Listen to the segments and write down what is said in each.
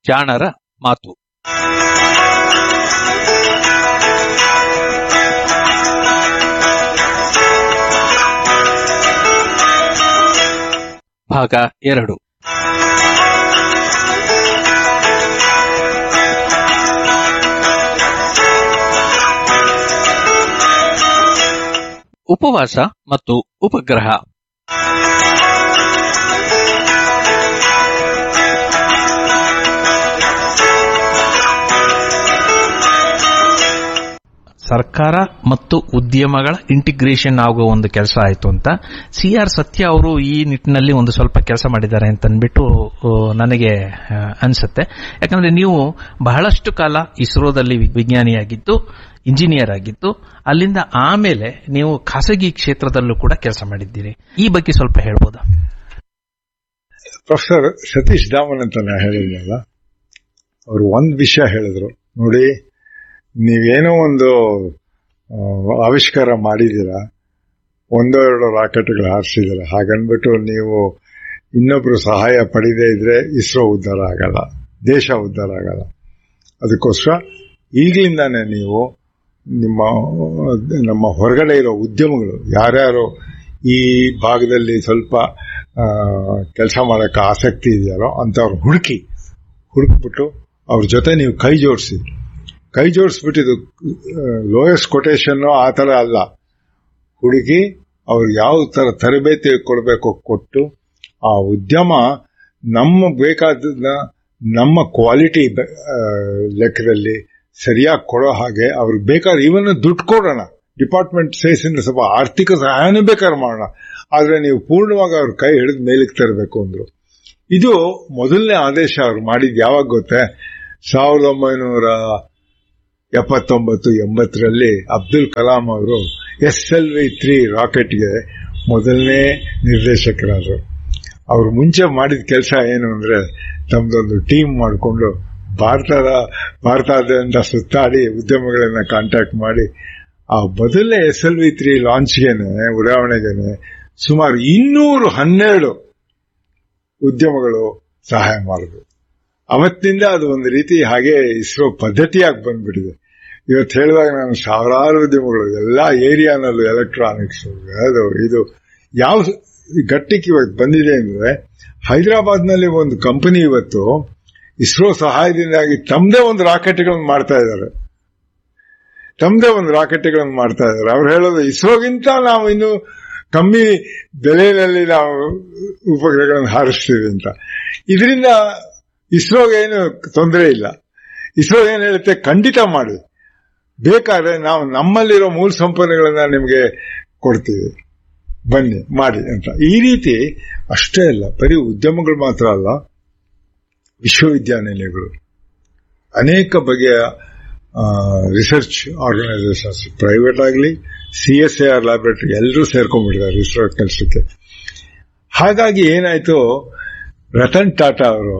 ಜಾಣರ ಮಾತು ಭಾಗ ಎರಡು ಉಪವಾಸ ಮತ್ತು ಉಪಗ್ರಹ ಸರ್ಕಾರ ಮತ್ತು ಉದ್ಯಮಗಳ ಇಂಟಿಗ್ರೇಷನ್ ಆಗುವ ಒಂದು ಕೆಲಸ ಆಯಿತು ಅಂತ ಸಿ ಆರ್ ಸತ್ಯ ಅವರು ಈ ನಿಟ್ಟಿನಲ್ಲಿ ಒಂದು ಸ್ವಲ್ಪ ಕೆಲಸ ಮಾಡಿದ್ದಾರೆ ಅಂತ ಅಂದ್ಬಿಟ್ಟು ಆ, ನನಗೆ ಆ, ಅನ್ಸುತ್ತೆ ಯಾಕಂದ್ರೆ ನೀವು ಬಹಳಷ್ಟು ಕಾಲ ಇಸ್ರೋದಲ್ಲಿ ವಿ- ವಿಜ್ಞಾನಿಯಾಗಿದ್ದು ಇಂಜಿನಿಯರ್ ಆಗಿದ್ದು ಅಲ್ಲಿಂದ ಆಮೇಲೆ ನೀವು ಖಾಸಗಿ ಕ್ಷೇತ್ರದಲ್ಲೂ ಕೂಡ ಕೆಲಸ ಮಾಡಿದ್ದೀರಿ ಈ ಬಗ್ಗೆ ಸ್ವಲ್ಪ ಹೇಳ್ಬೋದಾ ಪ್ರೊಫೆಸರ್ ಸತೀಶ್ ದಾಮನ್ ಅಂತ ನಾ ಹೇಳಿದ್ನಲ್ಲ ಅವರು ಒಂದ್ ವಿಷಯ ಹೇಳಿದ್ರು ನೋಡಿ ನೀವೇನೋ ಒಂದು ಆ, ಆವಿಷ್ಕಾರ ಮಾಡಿದ್ದೀರಾ ಒಂದೋ ಎರಡೋ ರಾಕೆಟ್ಗಳು ಹಾರಿಸಿದ್ದೀರ ಹಾಗನ್ಬಿಟ್ಟು ನೀವು ಇನ್ನೊಬ್ರು ಸಹಾಯ ಪಡೆದೇ ಇದ್ರೆ ಇಸ್ರೋ ಉದ್ಧಾರ ಆಗಲ್ಲ ದೇಶ ಉದ್ಧಾರ ಆಗಲ್ಲ ಅದಕ್ಕೋಸ್ಕರ ಈಗಲಿಂದಾನೇ ನೀವು ನಿಮ್ಮ ನಮ್ಮ ಹೊರಗಡೆ ಇರೋ ಉದ್ಯಮಗಳು ಯಾರ್ಯಾರು ಈ ಭಾಗದಲ್ಲಿ ಸ್ವಲ್ಪ ಕೆಲಸ ಮಾಡಕ್ಕೆ ಆಸಕ್ತಿ ಇದೆಯಾರೋ ಅಂತವ್ರು ಹುಡುಕಿ ಹುಡುಕ್ಬಿಟ್ಟು ಅವ್ರ ಜೊತೆ ನೀವು ಕೈ ಜೋಡಿಸಿ ಕೈ ಜೋಡಿಸ್ಬಿಟ್ಟು ಇದು ಲೋಯೆಸ್ಟ್ ಕೊಟೇಶನ್ ಆ ಥರ ಅಲ್ಲ ಹುಡುಗಿ ಅವ್ರಿಗೆ ಯಾವ ತರ ತರಬೇತಿ ಕೊಡಬೇಕು ಕೊಟ್ಟು ಆ ಉದ್ಯಮ ನಮ್ಮ ಬೇಕಾದನ್ನ ನಮ್ಮ ಕ್ವಾಲಿಟಿ ಲೆಕ್ಕದಲ್ಲಿ ಸರಿಯಾಗಿ ಕೊಡೋ ಹಾಗೆ ಅವ್ರಿಗೆ ಬೇಕಾದ್ರೆ ಇವನ್ನ ದುಡ್ಡು ಕೊಡೋಣ ಡಿಪಾರ್ಟ್ಮೆಂಟ್ ಸೇಸಿಂದ ಸ್ವಲ್ಪ ಆರ್ಥಿಕ ಸಹಾಯನೂ ಬೇಕಾದ್ರೆ ಮಾಡೋಣ ಆದ್ರೆ ನೀವು ಪೂರ್ಣವಾಗಿ ಅವ್ರ ಕೈ ಹಿಡಿದು ಮೇಲಕ್ಕೆ ತರಬೇಕು ಅಂದ್ರು ಇದು ಮೊದಲನೇ ಆದೇಶ ಅವ್ರು ಮಾಡಿದ್ ಯಾವಾಗ ಗೊತ್ತೇ ಸಾವಿರದ ಒಂಬೈನೂರ ಎಪ್ಪತ್ತೊಂಬತ್ತು ಎಂಬತ್ತರಲ್ಲಿ ಅಬ್ದುಲ್ ಕಲಾಂ ಅವರು ಎಸ್ ಎಲ್ ವಿ ತ್ರೀ ರಾಕೆಟ್ಗೆ ಮೊದಲನೇ ನಿರ್ದೇಶಕರಾದರು ಅವ್ರು ಮುಂಚೆ ಮಾಡಿದ ಕೆಲಸ ಏನು ಅಂದ್ರೆ ತಮ್ದೊಂದು ಟೀಮ್ ಮಾಡಿಕೊಂಡು ಭಾರತದ ಭಾರತಾದ್ಯಂತ ಸುತ್ತಾಡಿ ಉದ್ಯಮಗಳನ್ನ ಕಾಂಟ್ಯಾಕ್ಟ್ ಮಾಡಿ ಆ ಮೊದಲನೇ ಎಸ್ ಎಲ್ ವಿ ತ್ರೀ ಲಾಂಚ್ಗೆನೆ ಉಡಾವಣೆಗೆನೆ ಸುಮಾರು ಇನ್ನೂರು ಹನ್ನೆರಡು ಉದ್ಯಮಗಳು ಸಹಾಯ ಮಾಡಿದ್ರು ಅವತ್ತಿನಿಂದ ಅದು ಒಂದು ರೀತಿ ಹಾಗೆ ಇಸ್ರೋ ಪದ್ಧತಿಯಾಗಿ ಬಂದ್ಬಿಟ್ಟಿದೆ ಇವತ್ತು ಹೇಳಿದಾಗ ನಾನು ಸಾವಿರಾರು ಉದ್ಯಮಗಳು ಎಲ್ಲಾ ಏರಿಯಾನಲ್ಲೂ ಎಲೆಕ್ಟ್ರಾನಿಕ್ಸ್ ಅದು ಇದು ಯಾವ ಗಟ್ಟಿಗೆ ಇವತ್ತು ಬಂದಿದೆ ಅಂದ್ರೆ ಹೈದರಾಬಾದ್ನಲ್ಲಿ ಒಂದು ಕಂಪನಿ ಇವತ್ತು ಇಸ್ರೋ ಸಹಾಯದಿಂದಾಗಿ ತಮ್ಮದೇ ಒಂದು ರಾಕೆಟ್ಗಳನ್ನು ಮಾಡ್ತಾ ಇದ್ದಾರೆ ತಮ್ಮದೇ ಒಂದು ರಾಕೆಟ್ಗಳನ್ನು ಮಾಡ್ತಾ ಇದ್ದಾರೆ ಅವ್ರು ಹೇಳೋದು ಇಸ್ರೋಗಿಂತ ನಾವು ಇನ್ನು ಕಮ್ಮಿ ಬೆಲೆಯಲ್ಲಿ ನಾವು ಉಪಗ್ರಹಗಳನ್ನು ಹಾರಿಸ್ತೀವಿ ಅಂತ ಇದರಿಂದ ಇಸ್ರೋಗೆ ಏನು ತೊಂದರೆ ಇಲ್ಲ ಇಸ್ರೋ ಏನ್ ಹೇಳುತ್ತೆ ಖಂಡಿತ ಮಾಡಿ ಬೇಕಾದ್ರೆ ನಾವು ನಮ್ಮಲ್ಲಿರೋ ಮೂಲ ಸಂಪನ್ನೆಗಳನ್ನ ನಿಮಗೆ ಕೊಡ್ತೀವಿ ಬನ್ನಿ ಮಾಡಿ ಅಂತ ಈ ರೀತಿ ಅಷ್ಟೇ ಅಲ್ಲ ಬರೀ ಉದ್ಯಮಗಳು ಮಾತ್ರ ಅಲ್ಲ ವಿಶ್ವವಿದ್ಯಾನಿಲಯಗಳು ಅನೇಕ ಬಗೆಯ ರಿಸರ್ಚ್ ಆರ್ಗನೈಸೇಷನ್ಸ್ ಪ್ರೈವೇಟ್ ಆಗಲಿ C S I R laboratory ಎಲ್ಲರೂ ಸೇರ್ಕೊಂಡ್ಬಿಟ್ಟಿದ್ದಾರೆ ಇಸ್ರೋ ಕೆಲಸಕ್ಕೆ ಹಾಗಾಗಿ ಏನಾಯ್ತು ರತನ್ ಟಾಟಾ ಅವರು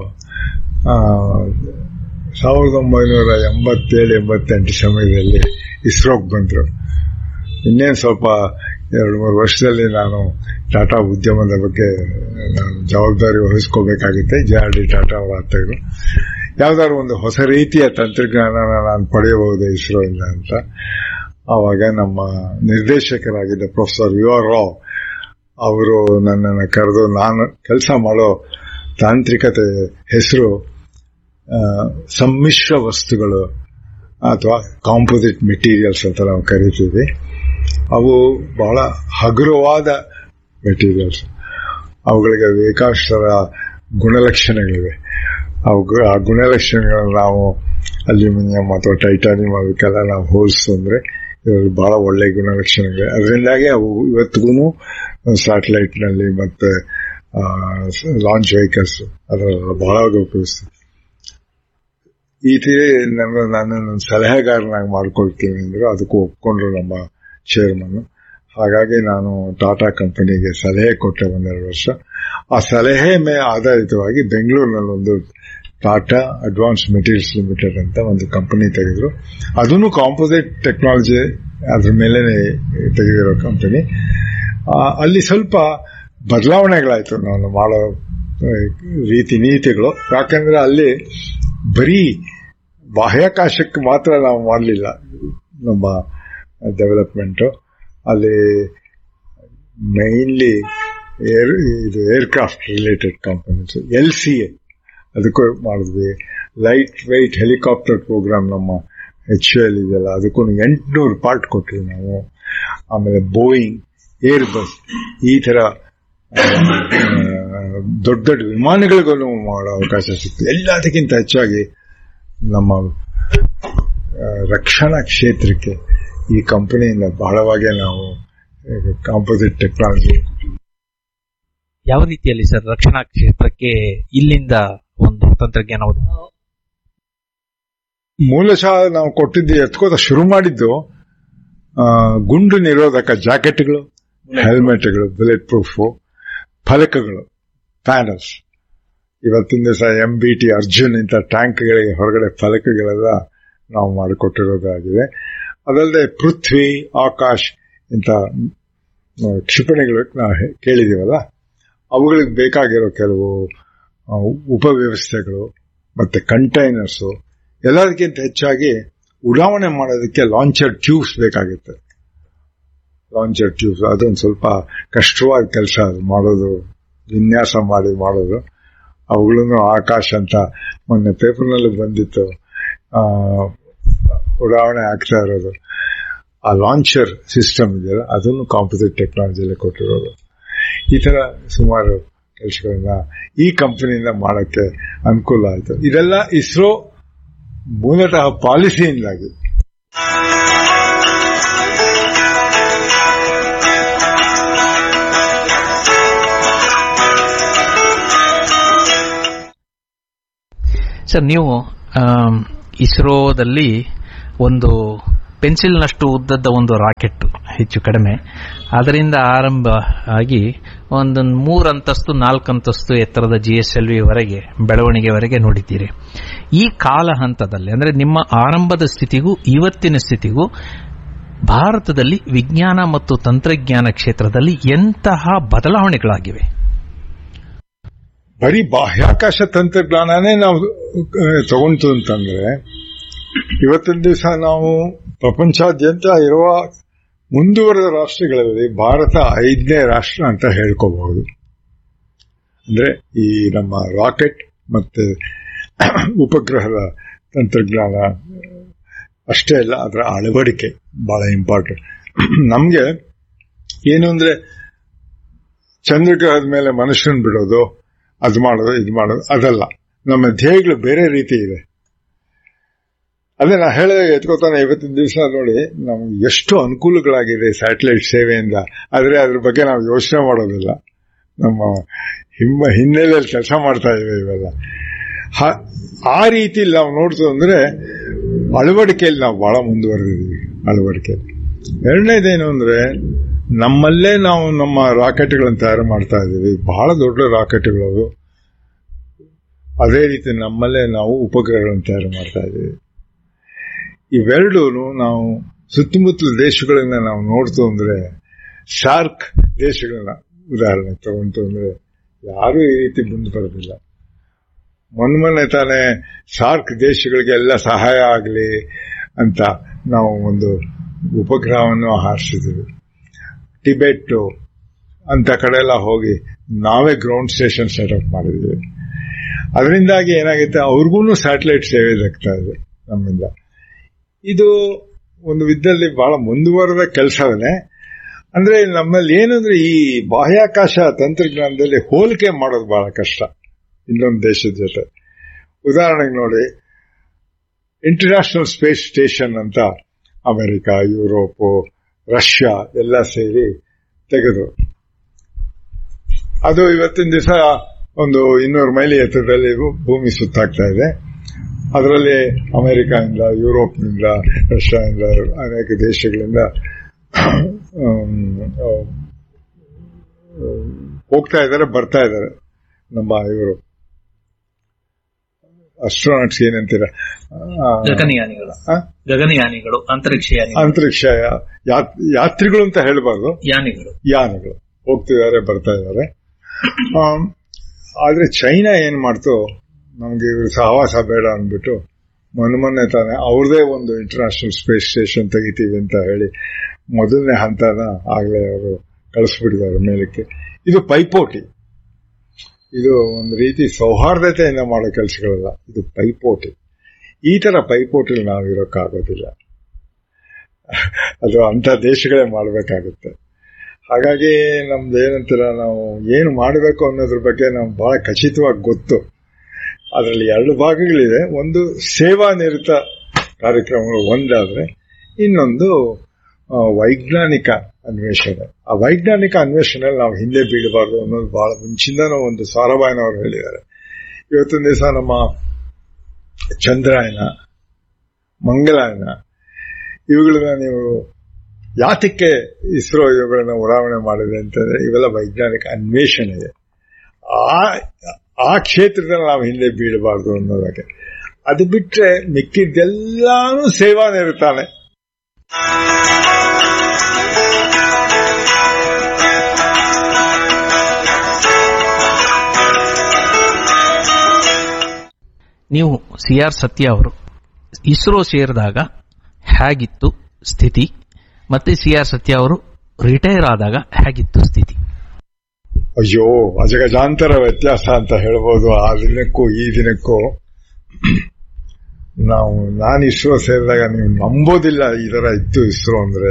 ಸಾವಿರದ ಒಂಬೈನೂರ ಎಂಬತ್ತೇಳು ಎಂಬತ್ತೆಂಟು ಸಮಯದಲ್ಲಿ ಇಸ್ರೋಗೆ ಬಂದರು ಇನ್ನೇನು ಸ್ವಲ್ಪ ಎರಡು ಮೂರು ವರ್ಷದಲ್ಲಿ ನಾನು ಟಾಟಾ ಉದ್ಯಮದ ಬಗ್ಗೆ ನಾನು ಜವಾಬ್ದಾರಿ ವಹಿಸ್ಕೋಬೇಕಾಗಿತ್ತೆ ಜೆ ಆರ್ ಡಿ ಟಾಟಾ ಅವರ ಹತ್ತಿರ ಯಾವ್ದಾದ್ರು ಒಂದು ಹೊಸ ರೀತಿಯ ತಂತ್ರಜ್ಞಾನನ ನಾನು ಪಡೆಯಬಹುದು ಇಸ್ರೋಯಿಂದ ಅಂತ ಆವಾಗ ನಮ್ಮ ನಿರ್ದೇಶಕರಾಗಿದ್ದ ಪ್ರೊಫೆಸರ್ ಯು ಆರ್ ರಾವ್ ಅವರು ನನ್ನನ್ನು ಕರೆದು ನಾನು ಕೆಲಸ ಮಾಡೋ ತಾಂತ್ರಿಕತೆ ಹೆಸರು ಸಮ್ಮಿಶ್ರ ವಸ್ತುಗಳು ಅಥವಾ ಕಾಂಪೋಸಿಟ್ ಮೆಟೀರಿಯಲ್ಸ್ ಅಂತ ನಾವು ಕರಿತೀವಿ ಅವು ಬಹಳ ಹಗುರವಾದ ಮೆಟೀರಿಯಲ್ಸ್ ಅವುಗಳಿಗೆ ಬೇಕಾಷ್ಟರ ಗುಣಲಕ್ಷಣಗಳಿವೆ ಅವು ಆ ಗುಣಲಕ್ಷಣಗಳನ್ನು ನಾವು ಅಲ್ಯೂಮಿನಿಯಂ ಅಥವಾ ಟೈಟಾನಿಯಂ ಅದಕ್ಕೆಲ್ಲ ನಾವು ಹೋಲಿಸ್ತಂದ್ರೆ ಇದರಲ್ಲಿ ಬಹಳ ಒಳ್ಳೆ ಗುಣಲಕ್ಷಣಗಳಿವೆ ಅದರಿಂದಾಗಿ ಅವು ಇವತ್ತಿಗೂ ಸ್ಯಾಟಲೈಟ್ನಲ್ಲಿ ಮತ್ತೆ ಲಾಂಚ್ ವೆಹಿಕಲ್ಸ್ ಅದರ ಬಹಳ ಉಪಯೋಗಿಸ್ತೀವಿ ಈ ತೀರಿ ನನ್ನ ನನ್ನನ್ನು ಸಲಹೆಗಾರನಾಗಿ ಮಾಡ್ಕೊಳ್ತೀನಿ ಅಂದ್ರೆ ಅದಕ್ಕೂ ಒಪ್ಕೊಂಡ್ರು ನಮ್ಮ ಚೇರ್ಮನ್ ಹಾಗಾಗಿ ನಾನು ಟಾಟಾ ಕಂಪನಿಗೆ ಸಲಹೆ ಕೊಟ್ಟೆ ಒಂದೆರಡು ವರ್ಷ ಆ ಸಲಹೆ ಮೇ ಆಧಾರಿತವಾಗಿ ಬೆಂಗಳೂರಿನಲ್ಲಿ ಒಂದು ಟಾಟಾ ಅಡ್ವಾನ್ಸ್ ಮೆಟೀರಿಯಲ್ಸ್ ಲಿಮಿಟೆಡ್ ಅಂತ ಒಂದು ಕಂಪನಿ ತೆಗೆದ್ರು ಅದನ್ನು ಕಾಂಪೋಸಿಟ್ ಟೆಕ್ನಾಲಜಿ ಅದ್ರ ಮೇಲೆ ತೆಗೆದಿರೋ ಕಂಪನಿ ಅಲ್ಲಿ ಸ್ವಲ್ಪ ಬದಲಾವಣೆಗಳಾಯ್ತು ನಾನು ಮಾಡೋ ರೀತಿ ನೀತಿಗಳು ಯಾಕಂದ್ರೆ ಅಲ್ಲಿ ಬರೀ ಬಾಹ್ಯಾಕಾಶಕ್ಕೆ ಮಾತ್ರ ನಾವು ಮಾಡಲಿಲ್ಲ ನಮ್ಮ ಡೆವಲಪ್ಮೆಂಟ್ ಅಲ್ಲಿ ಮೈನ್ಲಿ ಏರ್ ಇದು aircraft related companies L C A ಅದಕ್ಕೂ ಮಾಡಿದ್ವಿ ಲೈಟ್ ವೈಟ್ ಹೆಲಿಕಾಪ್ಟರ್ ಪ್ರೋಗ್ರಾಮ್ ನಮ್ಮ ಎಚ್ ಎಲ್ ಇದೆಯಲ್ಲ ಅದಕ್ಕೂ ಎಂಟುನೂರು ಪಾರ್ಟ್ ಕೊಟ್ವಿ ನಾವು ಆಮೇಲೆ ಬೋಯಿಂಗ್ ಏರ್ ಬಸ್ ಈ ತರ ಆ, ದೊಡ್ಡ ದೊಡ್ಡ ವಿಮಾನಗಳಿಗೂ ಮಾಡೋ ಅವಕಾಶ ಸಿಕ್ತು ಎಲ್ಲದಕ್ಕಿಂತ ಹೆಚ್ಚಾಗಿ ನಮ್ಮ ಆ, ರಕ್ಷಣಾ ಕ್ಷೇತ್ರಕ್ಕೆ ಈ ಕಂಪನಿಯಿಂದ ಬಹಳವಾಗಿ ನಾವು ಕಾಂಪೋಸಿಟ್ ಟೆಕ್ನಾಲಜಿ ಯಾವ ರೀತಿಯಲ್ಲಿ ಸರ್ ರಕ್ಷಣಾ ಕ್ಷೇತ್ರಕ್ಕೆ ಇಲ್ಲಿಂದ ಒಂದು ತಂತ್ರಜ್ಞಾನ ಒದಗಿ- ಮೂಲಶಃ ನಾವು ಕೊಟ್ಟಿದ್ದು ಎತ್ಕೋತ ಶುರು ಮಾಡಿದ್ದು ಆ, ಗುಂಡು ನಿರೋಧಕ ಜಾಕೆಟ್ಗಳು ಹೆಲ್ಮೆಟ್ಗಳು ಬುಲೆಟ್ ಪ್ರೂಫ್ ಫಲಕಗಳು ಪ್ಯಾನಲ್ಸ್ ಇವತ್ತಿನ ದಿವಸ ಎಂ ಬಿ ಟಿ ಅರ್ಜುನ್ ಇಂಥ ಟ್ಯಾಂಕ್ಗಳಿಗೆ ಹೊರಗಡೆ ಫಲಕಗಳೆಲ್ಲ ನಾವು ಮಾಡಿಕೊಟ್ಟಿರೋದಾಗಿದೆ ಅದಲ್ಲದೆ ಪೃಥ್ವಿ ಆಕಾಶ್ ಇಂಥ ಆ, ಕ್ಷಿಪಣಿಗಳು ನಾವು ಹೇ- ಕೇಳಿದೀವಲ್ಲ ಅವುಗಳಿಗೆ ಬೇಕಾಗಿರೋ ಕೆಲವು ಆ, ಉಪವ್ಯವಸ್ಥೆಗಳು ಮತ್ತೆ ಕಂಟೈನರ್ಸು ಎಲ್ಲದಕ್ಕಿಂತ ಹೆಚ್ಚಾಗಿ ಉಡಾವಣೆ ಮಾಡೋದಕ್ಕೆ ಲಾಂಚರ್ ಟ್ಯೂಬ್ಸ್ ಬೇಕಾಗುತ್ತೆ ಲಾಂಚರ್ ಟ್ಯೂಬ್ಸ್ ಅದೊಂದು ಸ್ವಲ್ಪ ಕಷ್ಟವಾದ ಕೆಲಸ ಅದು ಮಾಡೋದು ವಿನ್ಯಾಸ ಮಾಡಿ ಮಾಡೋದು ಅವುಗಳನ್ನು ಆಕಾಶ ಅಂತ ಮೊನ್ನೆ ಪೇಪರ್ನಲ್ಲಿ ಬಂದಿತ್ತು ಆ, ಉಡಾವಣೆ ಆಗ್ತಾ ಇರೋದು ಆ ಲಾಂಚರ್ ಸಿಸ್ಟಮ್ ಇದೆಯಲ್ಲ ಅದನ್ನು ಕಾಂಪೋಸಿಟ್ ಟೆಕ್ನಾಲಜಿಯಲ್ಲಿ ಕೊಟ್ಟಿರೋದು ಈ ತರ ಸುಮಾರು ಕೆಲಸಗಳನ್ನ ಈ ಕಂಪನಿಯಿಂದ ಮಾಡಕ್ಕೆ ಅನುಕೂಲ ಆಯಿತು ಇದೆಲ್ಲ ಇಸ್ರೋ ಮೂಲತಃ ಪಾಲಿಸಿಯಿಂದಾಗಿ ಸರ್ ನೀವು ಆಮ್, ಇಸ್ರೋದಲ್ಲಿ ಒಂದು ಪೆನ್ಸಿಲ್ನಷ್ಟು ಉದ್ದದ ಒಂದು ರಾಕೆಟ್ ಹೆಚ್ಚು ಕಡಿಮೆ ಅದರಿಂದ ಆರಂಭ ಆಗಿ ಒಂದು ಮೂರು ಅಂತಸ್ತು ನಾಲ್ಕು ಅಂತಸ್ತು ಎತ್ತರದ ಜಿ ಎಸ್ ಎಲ್ ವರೆಗೆ ಬೆಳವಣಿಗೆವರೆಗೆ ನೋಡಿದ್ದೀರಿ ಈ ಕಾಲ ಹಂತದಲ್ಲಿ ಅಂದ್ರೆ ನಿಮ್ಮ ಆರಂಭದ ಸ್ಥಿತಿಗೂ ಇವತ್ತಿನ ಸ್ಥಿತಿಗೂ ಭಾರತದಲ್ಲಿ ವಿಜ್ಞಾನ ಮತ್ತು ತಂತ್ರಜ್ಞಾನ ಕ್ಷೇತ್ರದಲ್ಲಿ ಎಂತಹ ಬದಲಾವಣೆಗಳಾಗಿವೆ ಬರೀ ಬಾಹ್ಯಾಕಾಶ ತಂತ್ರಜ್ಞಾನನೇ ನಾವು ಅಹ್, ತಗೊಂತು ಅಂತಂದ್ರೆ ಇವತ್ತಿನ ದಿವಸ ನಾವು ಪ್ರಪಂಚಾದ್ಯಂತ ಇರುವ ಮುಂದುವರೆದ ರಾಷ್ಟ್ರಗಳಲ್ಲಿ ಭಾರತ ಐದನೇ ರಾಷ್ಟ್ರ ಅಂತ ಹೇಳ್ಕೋಬಹುದು ಅಂದ್ರೆ ಈ ನಮ್ಮ ರಾಕೆಟ್ ಮತ್ತೆ ಉಪಗ್ರಹದ ತಂತ್ರಜ್ಞಾನ ಅಷ್ಟೇ ಅಲ್ಲ ಅದರ ಅಳವಡಿಕೆ ಬಹಳ ಇಂಪಾರ್ಟೆಂಟ್ ನಮ್ಗೆ ಏನು ಅಂದ್ರೆ ಚಂದ್ರಗ್ರಹದ ಮೇಲೆ ಮನುಷ್ಯನ್ ಬಿಡೋದು ಅದು ಮಾಡೋದು ಇದು ಮಾಡೋದು ಅದಲ್ಲ ನಮ್ಮ ಧ್ಯೇಯಗಳು ಬೇರೆ ರೀತಿ ಇದೆ ಅದೇ ನಾ ಹೇಳಿದಾಗ ಎತ್ಕೋತಾನೆ ಇವತ್ತಿನ ದಿವಸ ನೋಡಿ ನಮ್ಗೆ ಎಷ್ಟು ಅನುಕೂಲಗಳಾಗಿದೆ ಸ್ಯಾಟಲೈಟ್ ಸೇವೆಯಿಂದ ಆದ್ರೆ ಅದ್ರ ಬಗ್ಗೆ ನಾವು ಯೋಚನೆ ಮಾಡೋದಿಲ್ಲ ನಮ್ಮ ಹಿಮ್ಮ ಹಿನ್ನೆಲೆಯಲ್ಲಿ ಕೆಲಸ ಮಾಡ್ತಾ ಇವೆ ಇವೆಲ್ಲ ಹ- ಆ ರೀತಿಯಲ್ಲಿ ನಾವು ನೋಡ್ತು ಅಂದ್ರೆ ಅಳವಡಿಕೆಯಲ್ಲಿ ನಾವು ಬಹಳ ಮುಂದುವರೆದಿದ್ದೀವಿ ಅಳವಡಿಕೆಯಲ್ಲಿ ಎರಡನೇದೇನು ಅಂದ್ರೆ ನಮ್ಮಲ್ಲೇ ನಾವು ನಮ್ಮ ರಾಕೆಟ್ಗಳನ್ನು ತಯಾರು ಮಾಡ್ತಾ ಇದ್ದೀವಿ ಬಹಳ ದೊಡ್ಡ ರಾಕೆಟ್ಗಳು ಅವು. ಅದೇ ರೀತಿ ನಮ್ಮಲ್ಲೇ ನಾವು ಉಪಗ್ರಹಗಳನ್ನು ತಯಾರು ಮಾಡ್ತಾ ಇದ್ದೀವಿ ಇವೆರಡೂ ನಾವು ಸುತ್ತಮುತ್ತಲ ದೇಶಗಳನ್ನ ನಾವು ನೋಡ್ತು ಅಂದ್ರೆ ಶಾರ್ಕ್ ದೇಶಗಳನ್ನ ಉದಾಹರಣೆ ತಗೊಂತು ಅಂದ್ರೆ ಯಾರೂ ಈ ರೀತಿ ಮುಂದೆ ಬರೋದಿಲ್ಲ ಮೊನ್ನೆ ತಾನೇ ಸಾರ್ಕ್ ದೇಶಗಳಿಗೆ ಎಲ್ಲ ಸಹಾಯ ಆಗಲಿ ಅಂತ ನಾವು ಒಂದು ಉಪಗ್ರಹವನ್ನು ಹಾರಿಸಿದ್ದೀವಿ ಟಿಬೆಟ್ ಅಂತ ಕಡೆ ಎಲ್ಲ ಹೋಗಿ ನಾವೇ ಗ್ರೌಂಡ್ ಸ್ಟೇಷನ್ ಸೆಟಪ್ ಮಾಡಿದ್ದೀವಿ ಅದರಿಂದಾಗಿ ಏನಾಗುತ್ತೆ ಅವ್ರಿಗೂ ಸ್ಯಾಟಲೈಟ್ ಸೇವೆ ದಕ್ತಾ ಇದೆ ನಮ್ಮಿಂದ ಇದು ಒಂದು ವಿಧದಲ್ಲಿ ಬಹಳ ಮುಂದುವರೆದ ಕೆಲಸವೇ ಅಂದ್ರೆ ನಮ್ಮಲ್ಲಿ ಏನಂದ್ರೆ ಈ ಬಾಹ್ಯಾಕಾಶ ತಂತ್ರಜ್ಞಾನದಲ್ಲಿ ಹೋಲಿಕೆ ಮಾಡೋದು ಬಹಳ ಕಷ್ಟ ಇನ್ನೊಂದು ದೇಶದ ಜೊತೆ ಉದಾಹರಣೆಗೆ ನೋಡಿ ಇಂಟರ್ನ್ಯಾಷನಲ್ ಸ್ಪೇಸ್ ಸ್ಟೇಷನ್ ಅಂತ ಅಮೆರಿಕ ಯುರೋಪ್ ರಷ್ಯಾ ಎಲ್ಲ ಸೇರಿ ತೆಗೆದು ಅದು ಇವತ್ತಿನ ದಿವಸ ಒಂದು ಇನ್ನೂರು ಮೈಲಿ ಎತ್ತರದಲ್ಲಿ ಭೂಮಿ ಸುತ್ತಾಗ್ತಾ ಇದೆ ಅದರಲ್ಲಿ ಅಮೆರಿಕದಿಂದ ಯುರೋಪ್ನಿಂದ ರಷ್ಯಾದಿಂದ ಅನೇಕ ದೇಶಗಳಿಂದ ಆಮ್, ಆ, ಹೋಗ್ತಾ ಇದ್ದಾರೆ ಬರ್ತಾ ಇದ್ದಾರೆ ನಮ್ಮ ಇವರು ಅಸ್ಟ್ರೋನಾಟ್ಸ್ ಏನಂತೀರ ಆ, ಗಗನಯಾನಿಗಳು ಆ? ಗಗನಯಾನಿಗಳು ಅಂತರಿಕ್ಷ ಯಾನಿಗಳು ಅಂತರಿಕ್ಷ ಯಾ- ಯಾತ್- ಯಾತ್ರಿಗಳು ಅಂತ ಹೇಳಬಾರ್ದು ಯಾನಿಗಳು ಯಾನಗಳು ಹೋಗ್ತಿದ್ದಾರೆ ಬರ್ತಾ ಇದ್ದಾರೆ ಆಮ್, ಆದ್ರೆ ಚೈನಾ ಏನ್ ಮಾಡ್ತು ನಮ್ಗೆ ಇವ್ರ ಸಹವಾಸ ಬೇಡ ಅಂದ್ಬಿಟ್ಟು ಮೊನ್ನೆ ಮೊನ್ನೆ ತಾನೆ ಅವ್ರದೇ ಒಂದು ಇಂಟರ್ನ್ಯಾಷನಲ್ ಸ್ಪೇಸ್ ಸ್ಟೇಷನ್ ತೆಗಿತೀವಿ ಅಂತ ಹೇಳಿ ಮೊದಲನೇ ಹಂತನ ಆಗ್ಲೇ ಅವರು ಕಳಿಸ್ಬಿಟ್ಟಿದ್ದಾರೆ ಮೇಲಕ್ಕೆ ಇದು ಪೈಪೋಟಿ ಇದು ಒಂದು ರೀತಿ ಸೌಹಾರ್ದತೆಯಿಂದ ಮಾಡೋ ಕೆಲಸಗಳಲ್ಲ ಇದು ಪೈಪೋಟಿ ಈ ತರ ಪೈಪೋಟಿಲಿ ನಾವು ಇರೋಕ್ಕಾಗೋದಿಲ್ಲ ಅದು ಅಂತ ದೇಶಗಳೇ ಮಾಡಬೇಕಾಗುತ್ತೆ ಹಾಗಾಗಿ ನಮ್ದು ಏನಂತೀರ ನಾವು ಏನು ಮಾಡಬೇಕು ಅನ್ನೋದ್ರ ಬಗ್ಗೆ ನಾವು ಬಹಳ ಖಚಿತವಾಗಿ ಗೊತ್ತು ಅದರಲ್ಲಿ ಎರಡು ಭಾಗಗಳಿದೆ ಒಂದು ಸೇವಾ ನಿರತ ಕಾರ್ಯಕ್ರಮಗಳು ಒಂದಾದ್ರೆ ಇನ್ನೊಂದು ಆ, ವೈಜ್ಞಾನಿಕ ಅನ್ವೇಷಣೆ ಆ ವೈಜ್ಞಾನಿಕ ಅನ್ವೇಷಣೆಯಲ್ಲಿ ನಾವು ಹಿಂದೆ ಬೀಳಬಾರ್ದು ಅನ್ನೋದು ಬಹಳ ಮುಂಚಿಂದನೂ ಒಂದು ಸಾರಾಭಾಯನವರು ಹೇಳಿದ್ದಾರೆ ಇವತ್ತಿನ ದಿವಸ ನಮ್ಮ ಚಂದ್ರಾಯನ ಮಂಗಲಾಯನ ಇವುಗಳನ್ನ ನೀವು ಯಾತಕ್ಕೆ ಇಸ್ರೋ ಇವುಗಳನ್ನ ಉಡಾವಣೆ ಮಾಡಿದೆ ಅಂತಂದ್ರೆ ಇವೆಲ್ಲ ವೈಜ್ಞಾನಿಕ ಅನ್ವೇಷಣೆ ಇದೆ ಆ ಆ ಕ್ಷೇತ್ರದಲ್ಲಿ ನಾವು ಹಿಂದೆ ಬೀಳಬಾರ್ದು ಅನ್ನೋದಕ್ಕೆ ಅದು ಬಿಟ್ರೆ ಮಿಕ್ಕಿದ್ದೆಲ್ಲಾನು ಸೇವಾ ನಿರುತ್ತಾನೆ ನೀವು ಸಿ ಆರ್ ಸತ್ಯ ಅವರು ಇಸ್ರೋ ಸೇರಿದಾಗ ಹೇಗಿತ್ತು ಸ್ಥಿತಿ ಮತ್ತೆ ಸಿ ಆರ್ ಸತ್ಯ ಅವರು ರಿಟೈರ್ ಆದಾಗ ಹೇಗಿತ್ತು ಸ್ಥಿತಿ ಅಯ್ಯೋ ಅಜಗಜಾಂತರ ವ್ಯತ್ಯಾಸ ಅಂತ ಹೇಳ್ಬೋದು ಆ ದಿನಕ್ಕೂ ಈ ದಿನಕ್ಕೂ ನಾವು ನಾನು ಇಸ್ರೋ ಸೇರಿದಾಗ ನೀವು ನಂಬೋದಿಲ್ಲ ಈ ತರ ಇತ್ತು ಇಸ್ರೋ ಅಂದ್ರೆ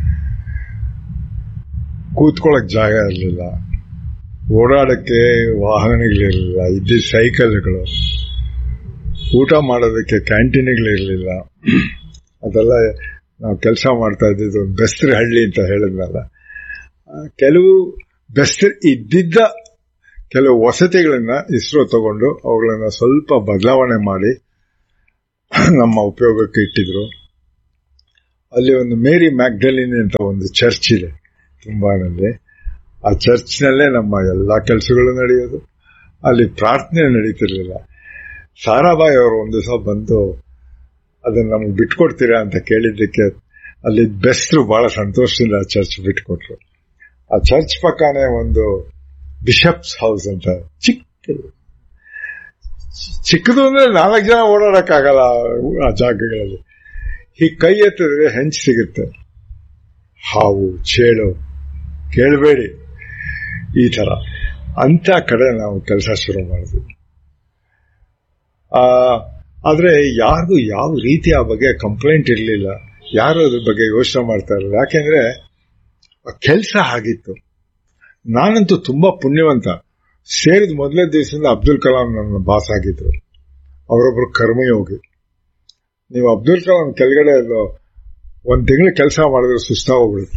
ಕೂತ್ಕೊಳ್ಳಕ್ ಜಾಗ ಇರಲಿಲ್ಲ ಓಡಾಡಕ್ಕೆ ವಾಹನಗಳಿರಲಿಲ್ಲ ಇದ್ದಿದ್ದ ಸೈಕಲ್ಗಳು ಊಟ ಮಾಡೋದಕ್ಕೆ ಕ್ಯಾಂಟೀನ್ಗಳಿರಲಿಲ್ಲ ಅದೆಲ್ಲ ನಾವು ಕೆಲಸ ಮಾಡ್ತಾ ಇದ್ದಿದ್ದು ಬೆಸ್ತ್ರಿ ಹಳ್ಳಿ ಅಂತ ಹೇಳಿದ್ನಲ್ಲ ಆ, ಕೆಲವು ಬೆಸ್ತ್ರಿ ಇದ್ದಿದ್ದ ಕೆಲವು ವಸತಿಗಳನ್ನ ಇಸ್ರೋ ತಗೊಂಡು ಅವುಗಳನ್ನ ಸ್ವಲ್ಪ ಬದಲಾವಣೆ ಮಾಡಿ ನಮ್ಮ ಉಪಯೋಗಕ್ಕೆ ಇಟ್ಟಿದ್ರು ಅಲ್ಲಿ ಒಂದು ಮೇರಿ ಮ್ಯಾಕ್ಡಲಿನ್ ಅಂತ ಒಂದು ಚರ್ಚ್ ಇದೆ ತುಂಬಾನಲ್ಲಿ ಆ ಚರ್ಚ್ನಲ್ಲೇ ನಮ್ಮ ಎಲ್ಲಾ ಕೆಲಸಗಳು ನಡೆಯೋದು ಅಲ್ಲಿ ಪ್ರಾರ್ಥನೆ ನಡೀತಿರ್ಲಿಲ್ಲ ಸಾರಾಬಾಯಿ ಅವರು ಒಂದು ದಿವಸ ಬಂದು ಅದನ್ನ ನಮ್ಗೆ ಬಿಟ್ಕೊಡ್ತೀರಾ ಅಂತ ಕೇಳಿದ್ದಕ್ಕೆ ಅಲ್ಲಿ ಬೆಸ್ಟ್ರು ಬಹಳ ಸಂತೋಷದಿಂದ ಆ ಚರ್ಚ್ ಬಿಟ್ಕೊಟ್ರು ಆ ಚರ್ಚ್ ಪಕ್ಕನೇ ಒಂದು ಬಿಷಪ್ಸ್ ಹೌಸ್ ಅಂತ ಚಿಕ್ಕ ಚಿಕ್ಕದು ಅಂದ್ರೆ ನಾಲ್ಕು ಜನ ಓಡಾಡಕ್ಕಾಗಲ್ಲ ಆ ಜಾಗಗಳಲ್ಲಿ ಹೀಗೆ ಕೈ ಎತ್ತಿದ್ರೆ ಹೆಂಚು ಸಿಗುತ್ತೆ ಹಾವು ಚೇಳು ಕೇಳಬೇಡಿ ಈ ತರ ಅಂತ ಕಡೆ ನಾವು ಕೆಲಸ ಶುರು ಮಾಡಿದ್ವಿ ಆ ಆದ್ರೆ ಯಾರಿಗೂ ಯಾವ ರೀತಿ ಆ ಬಗ್ಗೆ ಕಂಪ್ಲೇಂಟ್ ಇರಲಿಲ್ಲ ಯಾರು ಅದ್ರ ಬಗ್ಗೆ ಯೋಚನೆ ಮಾಡ್ತಾ ಇರಲಿಲ್ಲ ಯಾಕೆಂದ್ರೆ ಕೆಲಸ ಆಗಿತ್ತು ನಾನಂತೂ ತುಂಬಾ ಪುಣ್ಯವಂತ ಸೇರಿದ ಮೊದಲೇ ದಿವಸದಿಂದ ಅಬ್ದುಲ್ ಕಲಾಂ ನನ್ನ ಬಾಸ್ ಆಗಿದ್ರು ಅವರೊಬ್ರು ಕರ್ಮಯೋಗಿ ನೀವು ಅಬ್ದುಲ್ ಕಲಾಂ ಕೆಳಗಡೆ ಎಲ್ಲೋ ಒಂದ್ ತಿಂಗಳು ಕೆಲಸ ಮಾಡಿದ್ರೆ ಸುಸ್ತಾಗೋಗ್ಬಿಡುತ್ತೆ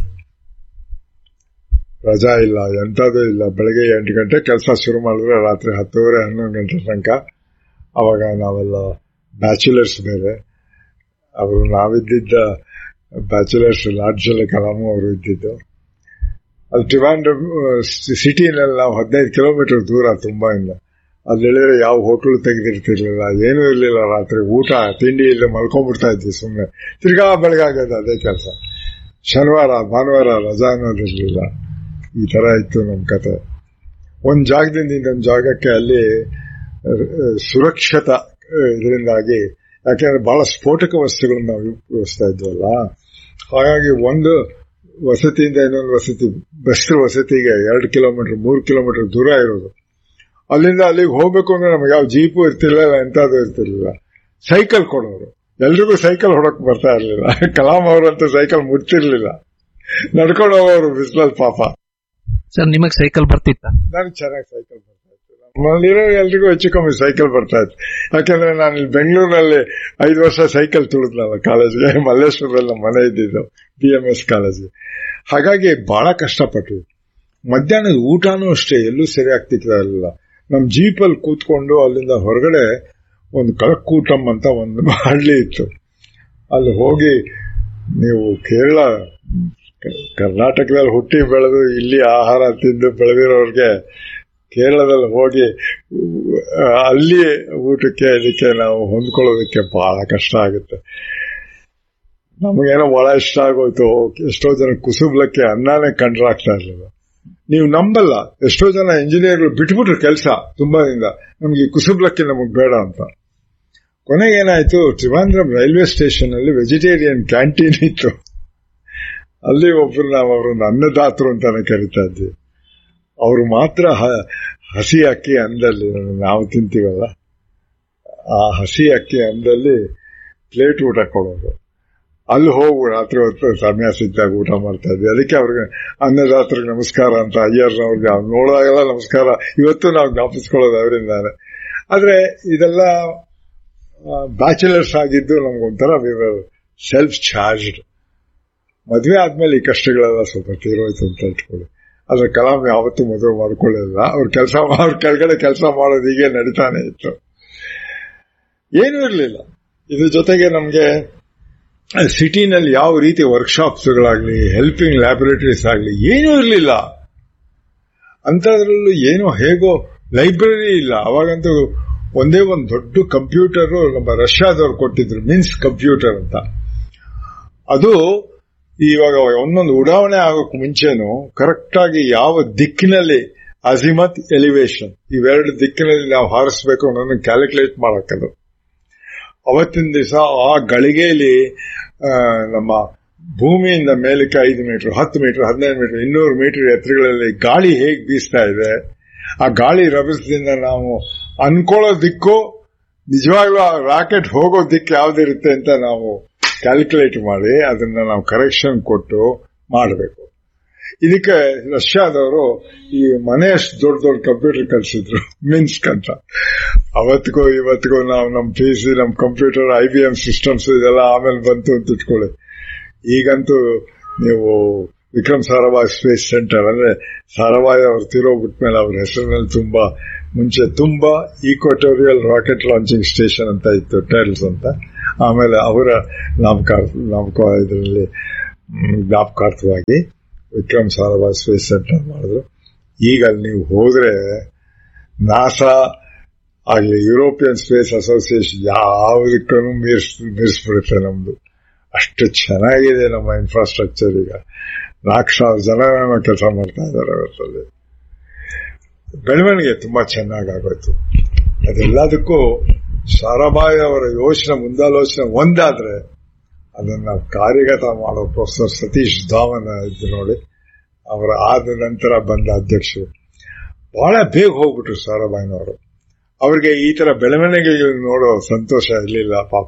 ರಜಾ ಇಲ್ಲ ಎಂಥದ್ದು ಇಲ್ಲ ಬೆಳಗ್ಗೆ ಎಂಟು ಗಂಟೆ ಕೆಲಸ ಶುರು ಮಾಡಿದ್ರೆ ರಾತ್ರಿ ಹತ್ತುವರೆ ಹನ್ನೊಂದು ಗಂಟೆ ತನಕ ಅವಾಗ ನಾವೆಲ್ಲ ಬ್ಯಾಚುಲರ್ಸ್ ಬೇರೆ ಅವರು ನಾವಿದ್ದಿದ್ದ ಬ್ಯಾಚುಲರ್ಸ್ ಲಾಡ್ಜಲ್ಲಿ ಕಲಾಮು ಅವರು ಇದ್ದಿದ್ದು ಅಲ್ಲಿ ಟ್ರಿವಾಂಡ್ರಮ್ ಸಿಟಿನಲ್ಲಿ ನಾವು ಹದಿನೈದು ಕಿಲೋಮೀಟರ್ ದೂರ ತುಂಬಾ ಇಲ್ಲ ಅಲ್ಲಿ ಹೇಳಿದ್ರೆ ಯಾವ ಹೋಟ್ಲು ತೆಗೆದಿರ್ತಿರ್ಲಿಲ್ಲ ಏನೂ ಇರಲಿಲ್ಲ ರಾತ್ರಿ ಊಟ ತಿಂಡಿ ಇಲ್ಲ ಮಲ್ಕೊಂಡ್ಬಿಡ್ತಾ ಇದ್ವಿ ಸುಮ್ಮನೆ ತಿರ್ಗಾ ಬೆಳಗಾಗೋದು ಅದೇ ಕೆಲಸ ಶನಿವಾರ ಭಾನುವಾರ ರಜಾ ಅನ್ನೋದಿರ್ಲಿಲ್ಲ ಈ ತರ ಇತ್ತು ನಮ್ಮ ಕತೆ ಒಂದ್ ಜಾಗದಿಂದ ಇನ್ನೊಂದು ಜಾಗಕ್ಕೆ ಅಲ್ಲಿ ಅಹ್, ಸುರಕ್ಷತ ಅಹ್, ಇದರಿಂದಾಗಿ ಯಾಕೆಂದ್ರೆ ಬಹಳ ಸ್ಫೋಟಕ ವಸ್ತುಗಳನ್ನ ನಾವು ಉಪಯೋಗಿಸ್ತಾ ಇದ್ವಲ್ಲ ಹಾಗಾಗಿ ಒಂದು ವಸತಿಯಿಂದ ಇನ್ನೊಂದು ವಸತಿ ಬೆಸ್ಟ್ ವಸತಿಗೆ ಎರಡು ಕಿಲೋಮೀಟರ್ ಮೂರು ಕಿಲೋಮೀಟರ್ ದೂರ ಇರೋದು ಅಲ್ಲಿಂದ ಅಲ್ಲಿಗೆ ಹೋಗ್ಬೇಕು ಅಂದ್ರೆ ನಮ್ಗೆ ಯಾವ ಜೀಪು ಇರ್ತಿರ್ಲಿಲ್ಲ ಎಂತಾದ್ರು ಇರ್ತಿರ್ಲಿಲ್ಲ ಸೈಕಲ್ ಕೊಡೋರು ಎಲ್ರಿಗೂ ಸೈಕಲ್ ಹೊಡಕ್ ಬರ್ತಾ ಇರ್ಲಿಲ್ಲ ಕಲಾಂ ಅವರಂತೂ ಸೈಕಲ್ ಮುಟ್ತಿರ್ಲಿಲ್ಲ ನಡ್ಕೊಂಡು ಹೋಗೋರು ಬಿಸಿಲಲ್ಲಿ ಪಾಪ ಸರ್ ನಿಮಗೆ ಸೈಕಲ್ ಬರ್ತಿತ್ತ ನನಗೆ ಚೆನ್ನಾಗಿ ಸೈಕಲ್ ಬರ್ತಾ ಇತ್ತು ನಮ್ಮಲ್ಲಿರೋ ಎಲ್ರಿಗೂ ಹೆಚ್ಚು ಕಮ್ಮಿ ಸೈಕಲ್ ಬರ್ತಾ ಇತ್ತು ಯಾಕಂದ್ರೆ ನಾನು ಇಲ್ಲಿ ಬೆಂಗಳೂರಿನಲ್ಲಿ ಐದು ವರ್ಷ ಸೈಕಲ್ ತುಳಿದ್ನಲ್ಲ ಕಾಲೇಜ್ಗೆ ಮಲ್ಲೇಶ್ವರದಲ್ಲಿ ನಮ್ಮ ಮನೆ ಇದ್ದಿದ್ದು ಬಿ ಎಂ ಎಸ್ ಕಾಲೇಜ್ಗೆ ಹಾಗಾಗಿ ಬಹಳ ಕಷ್ಟಪಟ್ವಿ ಮಧ್ಯಾಹ್ನದ ಊಟನೂ ಅಷ್ಟೇ ಎಲ್ಲೂ ಸರಿಯಾಗಿ ತಿಕ್ತಾ ಇರಲಿಲ್ಲ ನಮ್ ಜೀಪಲ್ಲಿ ಕೂತ್ಕೊಂಡು ಅಲ್ಲಿಂದ ಹೊರಗಡೆ ಒಂದು ಕಳಕ್ಕೂಟಂ ಅಂತ ಒಂದು ಹಳ್ಳಿ ಇತ್ತು ಅಲ್ಲಿ ಹೋಗಿ ನೀವು ಕೇರಳ ಕರ್ನಾಟಕದಲ್ಲಿ ಹುಟ್ಟಿ ಬೆಳೆದು ಇಲ್ಲಿ ಆಹಾರ ತಿಂದು ಬೆಳೆದಿರೋರಿಗೆ ಕೇರಳದಲ್ಲಿ ಹೋಗಿ ಆ, ಅಲ್ಲಿ ಊಟಕ್ಕೆ ಇದಕ್ಕೆ ನಾವು ಹೊಂದ್ಕೊಳ್ಳೋದಕ್ಕೆ ಬಹಳ ಕಷ್ಟ ಆಗುತ್ತೆ ನಮಗೇನೋ ಬಹಳ ಇಷ್ಟ ಆಗೋಯ್ತು ಎಷ್ಟೋ ಜನ ಕುಸುಬ್ಲಕ್ಕೆ ಅನ್ನನೇ ಕಂಡ್ರಾಗ್ತಾ ಇರ್ಲಿಲ್ಲ ನೀವು ನಂಬಲ್ಲ ಎಷ್ಟೋ ಜನ ಇಂಜಿನಿಯರ್ಗಳು ಬಿಟ್ಬಿಟ್ರು ಕೆಲಸ ತುಂಬಾದಿಂದ ನಮ್ಗೆ ಕುಸುಬ್ಲಕ್ಕಿ ನಮಗ್ ಬೇಡ ಅಂತ ಕೊನೆಗೆ ಏನಾಯ್ತು ತ್ರಿವಾಂದ್ರಂ ರೈಲ್ವೆ ಸ್ಟೇಷನ್ ಅಲ್ಲಿ ವೆಜಿಟೇರಿಯನ್ ಕ್ಯಾಂಟೀನ್ ಇತ್ತು ಅಲ್ಲಿ ಒಬ್ರು ನಾವು ಅವ್ರನ್ನ ಅನ್ನದಾತರು ಅಂತಾನೆ ಕರಿತಾ ಇದ್ವಿ ಅವರು ಮಾತ್ರ ಹ- ಹಸಿ ಅಕ್ಕಿ ಅಂದಲ್ಲಿ ನಾವು ತಿಂತೀವಲ್ಲ ಆ ಹಸಿ ಅಕ್ಕಿ ಅಂದಲ್ಲಿ ಪ್ಲೇಟ್ ಊಟ ಕೊಡೋರು ಅಲ್ಲಿ ಹೋಗು ರಾತ್ರಿ ಹೊತ್ತು ಸಮಯ ಸಿಕ್ಕಾಗ ಊಟ ಮಾಡ್ತಾ ಇದ್ವಿ ಅದಕ್ಕೆ ಅವ್ರಿಗೆ ಅನ್ನದಾತರಿಗೆ ನಮಸ್ಕಾರ ಅಂತ ಅಯ್ಯರ್ನವ್ರಿಗೆ ಅವ್ರು ನೋಡುವಾಗೆಲ್ಲ ನಮಸ್ಕಾರ ಇವತ್ತು ನಾವು ಜ್ಞಾಪಿಸ್ಕೊಳ್ಳೋದು ಅವರಿಂದಾನೆ ಆದ್ರೆ ಇದೆಲ್ಲ ಬ್ಯಾಚುಲರ್ಸ್ ಆಗಿದ್ದು ನಮ್ಗೊಂಥರ ಸೆಲ್ಫ್ ಚಾರ್ಜ್ಡ್ ಮದ್ವೆ ಆದ್ಮೇಲೆ ಈ ಕಷ್ಟಗಳೆಲ್ಲ ಸ್ವಲ್ಪ ತೀರೋಯ್ತು ಅಂತ ಇಟ್ಕೊಳ್ಳಿ ಆದ್ರೆ ಕಲಾಂ ಯಾವತ್ತೂ ಮದುವೆ ಮಾಡ್ಕೊಳ್ಳಿಲ್ಲ ಅವ್ರ ಕೆಲಸ ಅವ್ರ ಕೆಳಗಡೆ ಕೆಲಸ ಮಾಡೋದು ಹೀಗೆ ನಡೀತಾನೆ ಇತ್ತು ಏನೂ ಇರಲಿಲ್ಲ ಇದ್ರ ಜೊತೆಗೆ ನಮ್ಗೆ ಸಿಟಿನಲ್ಲಿ ಯಾವ ರೀತಿ ವರ್ಕ್ಶಾಪ್ಸ್ಗಳಾಗ್ಲಿ ಹೆಲ್ಪಿಂಗ್ ಲ್ಯಾಬೊರೇಟರೀಸ್ ಆಗಲಿ ಏನೂ ಇರಲಿಲ್ಲ ಅಂಥದ್ರಲ್ಲೂ ಏನೋ ಹೇಗೋ ಲೈಬ್ರರಿ ಇಲ್ಲ ಅವಾಗಂತೂ ಒಂದೇ ಒಂದು ದೊಡ್ಡ ಕಂಪ್ಯೂಟರ್ ನಮ್ಮ ರಷ್ಯಾದವ್ರು ಕೊಟ್ಟಿದ್ರು ಮೀನ್ಸ್ ಕಂಪ್ಯೂಟರ್ ಅಂತ ಅದು ಇವಾಗ ಒಂದೊಂದು ಉಡಾವಣೆ ಆಗೋಕ್ ಮುಂಚೆನು ಕರೆಕ್ಟ್ ಆಗಿ ಯಾವ ದಿಕ್ಕಿನಲ್ಲಿ ಅಜಿಮತ್ ಎಲಿವೇಶನ್ ಇವೆರಡು ದಿಕ್ಕಿನಲ್ಲಿ ನಾವು ಹಾರಿಸ್ಬೇಕು ಅನ್ನೋದನ್ನ ಕ್ಯಾಲ್ಕುಲೇಟ್ ಮಾಡಕ್ಕದು ಅವತ್ತಿನ ದಿವಸ ಆ ಗಳಿಗೆಯಲ್ಲಿ ಆ, ನಮ್ಮ ಭೂಮಿಯಿಂದ ಮೇಲಕ್ಕೆ ಐದು ಮೀಟರ್ ಹತ್ತು ಮೀಟರ್ ಹದಿನೈದು ಮೀಟರ್ ಇನ್ನೂರು ಮೀಟರ್ ಎತ್ತರಗಳಲ್ಲಿ ಗಾಳಿ ಹೇಗೆ ಬೀಸ್ತಾ ಇದೆ ಆ ಗಾಳಿ ರಭಸದಿಂದ ನಾವು ಅನ್ಕೊಳ್ಳೋ ದಿಕ್ಕು ನಿಜವಾಗ್ಲೂ ಆ ರಾಕೆಟ್ ಹೋಗೋ ದಿಕ್ಕು ಯಾವ್ದಿರುತ್ತೆ ಅಂತ ನಾವು ಕ್ಯಾಲ್ಕುಲೇಟ್ ಮಾಡಿ ಅದನ್ನ ನಾವು ಕರೆಕ್ಷನ್ ಕೊಟ್ಟು ಮಾಡಬೇಕು ಇದಕ್ಕೆ ರಷ್ಯಾದವರು ಈ ಮನೆಯಷ್ಟು ದೊಡ್ಡ ದೊಡ್ಡ ಕಂಪ್ಯೂಟರ್ ಕಲಿಸಿದ್ರು ಮಿನ್ಸ್ಕ್ ಅಂತ ಅವತ್ತಿಗೂ ಇವತ್ತಿಗೂ ನಾವು ನಮ್ಮ ಪಿ ಸಿ ನಮ್ಮ computer I B M systems ಇದೆಲ್ಲ ಆಮೇಲೆ ಬಂತು ಅಂತ ಇಟ್ಕೊಳ್ಳಿ ಈಗಂತೂ ನೀವು ವಿಕ್ರಮ್ ಸಾರಾಭಾಯ್ ಸ್ಪೇಸ್ ಸೆಂಟರ್ ಅಂದ್ರೆ ಸಾರಾಭಾಯ್ ಅವರು ತೀರೋಗ್ಬಿಟ್ಮೇಲೆ ಅವ್ರ ಹೆಸರಿನಲ್ಲಿ ತುಂಬಾ ಮುಂಚೆ ತುಂಬಾ ಈಕ್ವಟೋರಿಯಲ್ ರಾಕೆಟ್ ಲಾಂಚಿಂಗ್ ಸ್ಟೇಷನ್ ಅಂತ ಇತ್ತು ಟೈಲ್ಸ್ ಅಂತ ಆಮೇಲೆ ಅವರ ನಾಮಕಾರ ನಾಮಕ ಇದರಲ್ಲಿ ಮ್, ಜ್ಞಾಪಕಾರ್ಥವಾಗಿ ವಿಕ್ರಮ್ ಸಾರಾಭಾಯ್ ಸ್ಪೇಸ್ ಸೆಂಟರ್ ಮಾಡಿದ್ರು ಈಗ ಅಲ್ಲಿ ನೀವು ಹೋದ್ರೆ ನಾಸಾ ಆಗ್ಲಿ ಯುರೋಪಿಯನ್ ಸ್ಪೇಸ್ ಅಸೋಸಿಯೇಷನ್ ಯಾವುದಕ್ಕೂ ಮೀರ್ಸ್ ಮೀರಿಸ್ಬಿಡುತ್ತೆ ನಮ್ದು ಅಷ್ಟು ಚೆನ್ನಾಗಿದೆ ನಮ್ಮ ಇನ್ಫ್ರಾಸ್ಟ್ರಕ್ಚರ್ ಈಗ ನಾಲ್ಕು ಸಾವಿರ ಜನ ಕೆಲಸ ಮಾಡ್ತಾ ಇದ್ದಾರೆ ಅವರಲ್ಲಿ ಬೆಳವಣಿಗೆ ತುಂಬಾ ಚೆನ್ನಾಗಿ ಆಗೋಯ್ತು ಅದೆಲ್ಲದಕ್ಕೂ ಸಾರಾಭಾಯಿ ಅವರ ಯೋಚನೆ ಮುಂದಾಲೋಚನೆ ಒಂದಾದ್ರೆ ಅದನ್ನ ಕಾರ್ಯಗತ ಮಾಡೋ ಪ್ರೊಫೆಸರ್ ಸತೀಶ್ ಧಾವನ್ ಇದ್ದು ನೋಡಿ ಅವರ ಆದ ನಂತರ ಬಂದ ಅಧ್ಯಕ್ಷರು ಬಹಳ ಬೇಗ ಹೋಗ್ಬಿಟ್ರು ಸಾರಾಭಾಯಿನವರು ಅವ್ರಿಗೆ ಈ ತರ ಬೆಳವಣಿಗೆಗಳು ನೋಡೋ ಸಂತೋಷ ಇರಲಿಲ್ಲ ಪಾಪ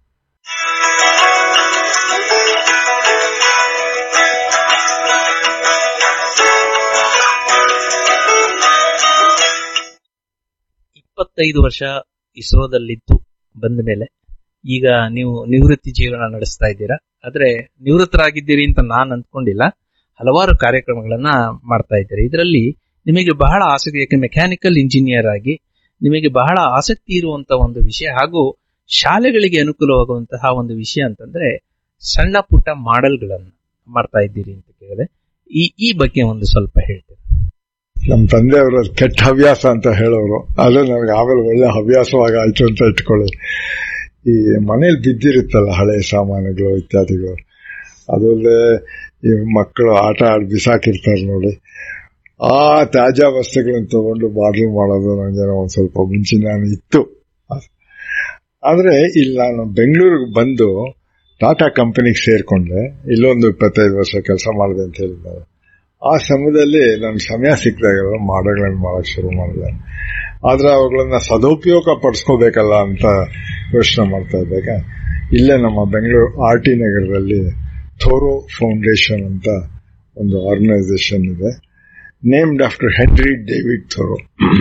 ಇಪ್ಪತ್ತೈದು ವರ್ಷ ಇಸ್ರೋದಲ್ಲಿದ್ದು ಬಂದ ಮೇಲೆ ಈಗ ನೀವು ನಿವೃತ್ತಿ ಜೀವನ ನಡೆಸ್ತಾ ಇದ್ದೀರಾ ಆದ್ರೆ ನಿವೃತ್ತರಾಗಿದ್ದೀರಿ ಅಂತ ನಾನು ಅಂದ್ಕೊಂಡಿಲ್ಲ ಹಲವಾರು ಕಾರ್ಯಕ್ರಮಗಳನ್ನ ಮಾಡ್ತಾ ಇದ್ದೀರಿ ಇದರಲ್ಲಿ ನಿಮಗೆ ಬಹಳ ಆಸಕ್ತಿ ಯಾಕೆ ಮೆಕ್ಯಾನಿಕಲ್ ಇಂಜಿನಿಯರ್ ಆಗಿ ನಿಮಗೆ ಬಹಳ ಆಸಕ್ತಿ ಇರುವಂತಹ ಒಂದು ವಿಷಯ ಹಾಗೂ ಶಾಲೆಗಳಿಗೆ ಅನುಕೂಲವಾಗುವಂತಹ ಒಂದು ವಿಷಯ ಅಂತಂದ್ರೆ ಸಣ್ಣ ಪುಟ್ಟ ಮಾಡೆಲ್ಗಳನ್ನ ಮಾಡ್ತಾ ಇದ್ದೀರಿ ಅಂತ ಕೇಳಿದೆ ಈ ಈ ಬಗ್ಗೆ ಒಂದು ಸ್ವಲ್ಪ ಹೇಳ್ತೀರಾ ನಮ್ಮ ತಂದೆಯವರು ಕೆಟ್ಟ ಹವ್ಯಾಸ ಅಂತ ಹೇಳೋರು ಅದು ನನಗೆ ಆಮೇಲೆ ಒಳ್ಳೆ ಹವ್ಯಾಸವಾಗಿ ಆಯ್ತು ಅಂತ ಇಟ್ಕೊಳ್ಳಿ ಈ ಮನೇಲಿ ಬಿದ್ದಿರುತ್ತಲ್ಲ ಹಳೆ ಸಾಮಾನುಗಳು ಇತ್ಯಾದಿಗಳು ಅದಲ್ಲದೆ ಈ ಮಕ್ಕಳು ಆಟ ಆಡಿ ಬಿಸಾಕಿರ್ತಾರೆ ನೋಡಿ ಆ ತಾಜಾ ವಸ್ತುಗಳನ್ನ ತಗೊಂಡು ಬಾಟ್ಲ್ ಮಾಡೋದು ನನಗೆ ಒಂದ್ ಸ್ವಲ್ಪ ಮುಂಚಿನ ಇತ್ತು ಆದ್ರೆ ಇಲ್ಲಿ ನಾನು ಬೆಂಗಳೂರಿಗೆ ಬಂದು ಟಾಟಾ ಕಂಪನಿಗೆ ಸೇರ್ಕೊಂಡೆ ಇಲ್ಲೊಂದು ಇಪ್ಪತ್ತೈದು ವರ್ಷ ಕೆಲಸ ಮಾಡಿದೆ ಅಂತ ಹೇಳಿದ್ದಾರೆ ಆ ಸಮಯದಲ್ಲಿ ನನ್ ಸಮಯ ಸಿಕ್ಕಿದಾಗೆಲ್ಲ ಮಾಡೋಗಳನ್ನ ಮಾಡಕ್ ಶುರು ಮಾಡಿದೆ ಆದ್ರೆ ಅವುಗಳನ್ನ ಸದುಪಯೋಗ ಪಡಿಸ್ಕೋಬೇಕಲ್ಲ ಅಂತ ಯೋಚನೆ ಮಾಡ್ತಾ ಇದ್ದಾಗ ಇಲ್ಲೇ ನಮ್ಮ ಬೆಂಗಳೂರು ಆರ್ ಟಿ ನಗರದಲ್ಲಿ ಥೋರೋ ಫೌಂಡೇಶನ್ ಅಂತ ಒಂದು ಆರ್ಗನೈಸೇಷನ್ ಇದೆ named after Henry David Thoreau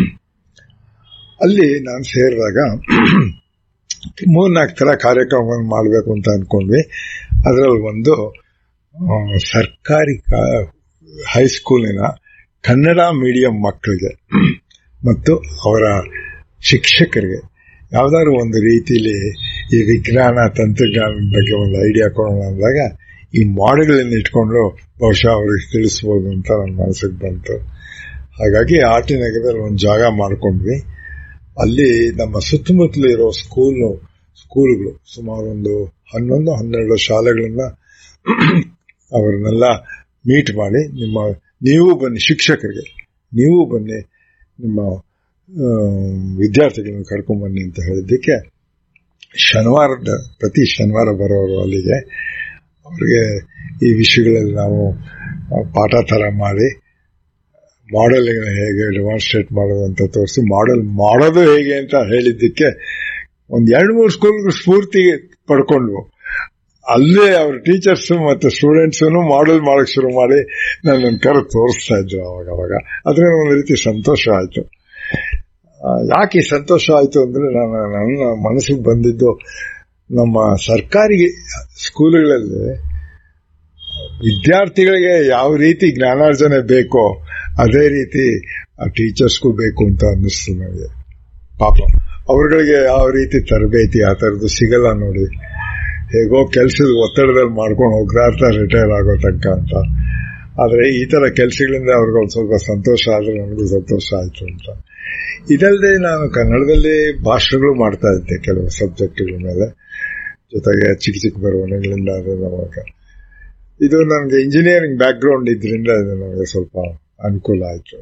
ಅಲ್ಲಿ ನಾನು ಸೇರಿದಾಗ ಮೂರ್ನಾಲ್ಕು ತರ ಕಾರ್ಯಕ್ರಮವನ್ನು ಮಾಡಬೇಕು ಅಂತ ಅನ್ಕೊಂಡ್ವಿ ಅದರಲ್ಲಿ ಒಂದು ಆ, ಸರ್ಕಾರಿ ಕಾ- ಹೈಸ್ಕೂಲಿನ ಕನ್ನಡ ಮೀಡಿಯಂ ಮಕ್ಕಳಿಗೆ ಮತ್ತು ಅವರ ಶಿಕ್ಷಕರಿಗೆ ಯಾವ್ದಾದ್ರು ಒಂದು ರೀತಿಲಿ ಈ ವಿಜ್ಞಾನ ತಂತ್ರಜ್ಞಾನದ ಬಗ್ಗೆ ಒಂದು ಐಡಿಯಾ ಕೊಡೋಣ ಅಂದಾಗ ಈ ಮಾಡೆಲ್ಗಳನ್ನ ಇಟ್ಕೊಂಡು ಬಹುಶಃ ಅವ್ರಿಗೆ ತಿಳಿಸ್ಬೋದು ಅಂತ ನನ್ನ ಮನಸ್ಸಿಗೆ ಬಂತು ಹಾಗಾಗಿ ಆರ್ ಟಿ ನಗರದಲ್ಲಿ ಒಂದು ಜಾಗ ಮಾಡ್ಕೊಂಡ್ವಿ ಅಲ್ಲಿ ನಮ್ಮ ಸುತ್ತಮುತ್ತಲು ಇರೋ ಸ್ಕೂಲ್ ಸ್ಕೂಲ್ಗಳು ಸುಮಾರು ಒಂದು ಹನ್ನೊಂದು ಹನ್ನೆರಡು ಶಾಲೆಗಳನ್ನ ಅವರನ್ನೆಲ್ಲ ಮೀಟ್ ಮಾಡಿ ನಿಮ್ಮ ನೀವು ಬನ್ನಿ ಶಿಕ್ಷಕರಿಗೆ ನೀವು ಬನ್ನಿ ನಿಮ್ಮ ಆ, ವಿದ್ಯಾರ್ಥಿಗಳನ್ನು ಕರ್ಕೊಂಡ್ ಬನ್ನಿ ಅಂತ ಹೇಳಿದ್ದಕ್ಕೆ ಶನಿವಾರದ ಪ್ರತಿ ಶನಿವಾರ ಬರೋರು ಅಲ್ಲಿಗೆ ಅವರಿಗೆ ಈ ವಿಷಯಗಳಲ್ಲಿ ನಾವು ಆ, ಪಾಠ ಥರ ಮಾಡಿ ಮಾಡೆಲ್ಗಳನ್ನ ಹೇಗೆ ಡೆಮಾನ್ಸ್ಟ್ರೇಟ್ ಮಾಡೋದು ಅಂತ ತೋರಿಸಿ ಮಾಡೆಲ್ ಮಾಡೋದು ಹೇಗೆ ಅಂತ ಹೇಳಿದ್ದಕ್ಕೆ ಒಂದ್ ಎರಡು ಮೂರು ಸ್ಕೂಲ್ಗಳು ಸ್ಫೂರ್ತಿ ಪಡ್ಕೊಂಡ್ವು ಅಲ್ಲೇ ಅವ್ರ ಟೀಚರ್ಸ್ ಮತ್ತು ಸ್ಟೂಡೆಂಟ್ಸ್ ಮಾಡೆಲ್ ಮಾಡಕ್ ಶುರು ಮಾಡಿ ನನ್ನ ಕರೆ ತೋರಿಸ್ತಾ ಇದ್ರು ಅವಾಗ ಅವಾಗ ಅದ್ರಿಂದ ಒಂದು ರೀತಿ ಸಂತೋಷ ಆಯ್ತು ಆ, ಯಾಕೆ ಈ ಸಂತೋಷ ಆಯ್ತು ಅಂದ್ರೆ ನಾನು ನನ್ನ ಮನಸ್ಸಿಗೆ ಬಂದಿದ್ದು ನಮ್ಮ ಸರ್ಕಾರಿ ಸ್ಕೂಲ್ಗಳಲ್ಲಿ ವಿದ್ಯಾರ್ಥಿಗಳಿಗೆ ಯಾವ ರೀತಿ ಜ್ಞಾನಾರ್ಜನೆ ಬೇಕೋ ಅದೇ ರೀತಿ ಆ ಟೀಚರ್ಸ್ಗೂ ಬೇಕು ಅಂತ ಅನ್ನಿಸ್ತು ನನಗೆ ಪಾಪ ಅವ್ರಗಳಿಗೆ ಯಾವ ರೀತಿ ತರಬೇತಿ ಆ ಥರದ್ದು ಸಿಗಲ್ಲ ನೋಡಿ ಹೇಗೋ ಕೆಲಸದ ಒತ್ತಡದಲ್ಲಿ ಮಾಡ್ಕೊಂಡು ಹೋಗ್ರಾರ್ತಾ ರಿಟೈರ್ ಆಗೋ ತನಕ ಅಂತ ಆದ್ರೆ ಈ ತರ ಕೆಲಸಗಳಿಂದ ಅವ್ರಿಗೆ ಒಂದು ಸ್ವಲ್ಪ ಸಂತೋಷ ಆದ್ರೆ ನನಗೂ ಸಂತೋಷ ಆಯ್ತು ಅಂತ ಇದಲ್ಲದೆ ನಾನು ಕನ್ನಡದಲ್ಲಿ ಭಾಷಣಗಳು ಮಾಡ್ತಾ ಇದ್ದೆ ಕೆಲವು ಸಬ್ಜೆಕ್ಟ್ಗಳ ಮೇಲೆ ಜೊತೆಗೆ ಚಿಕ್ಕ ಚಿಕ್ಕ ಬರವಣಿಗೆಗಳಿಂದ ಅದು ನಮಗೆ ಇದು ನನಗೆ ಇಂಜಿನಿಯರಿಂಗ್ ಬ್ಯಾಕ್ ಗ್ರೌಂಡ್ ಇದ್ರಿಂದ ಇದು ನನಗೆ ಸ್ವಲ್ಪ ಅನುಕೂಲ ಆಯ್ತು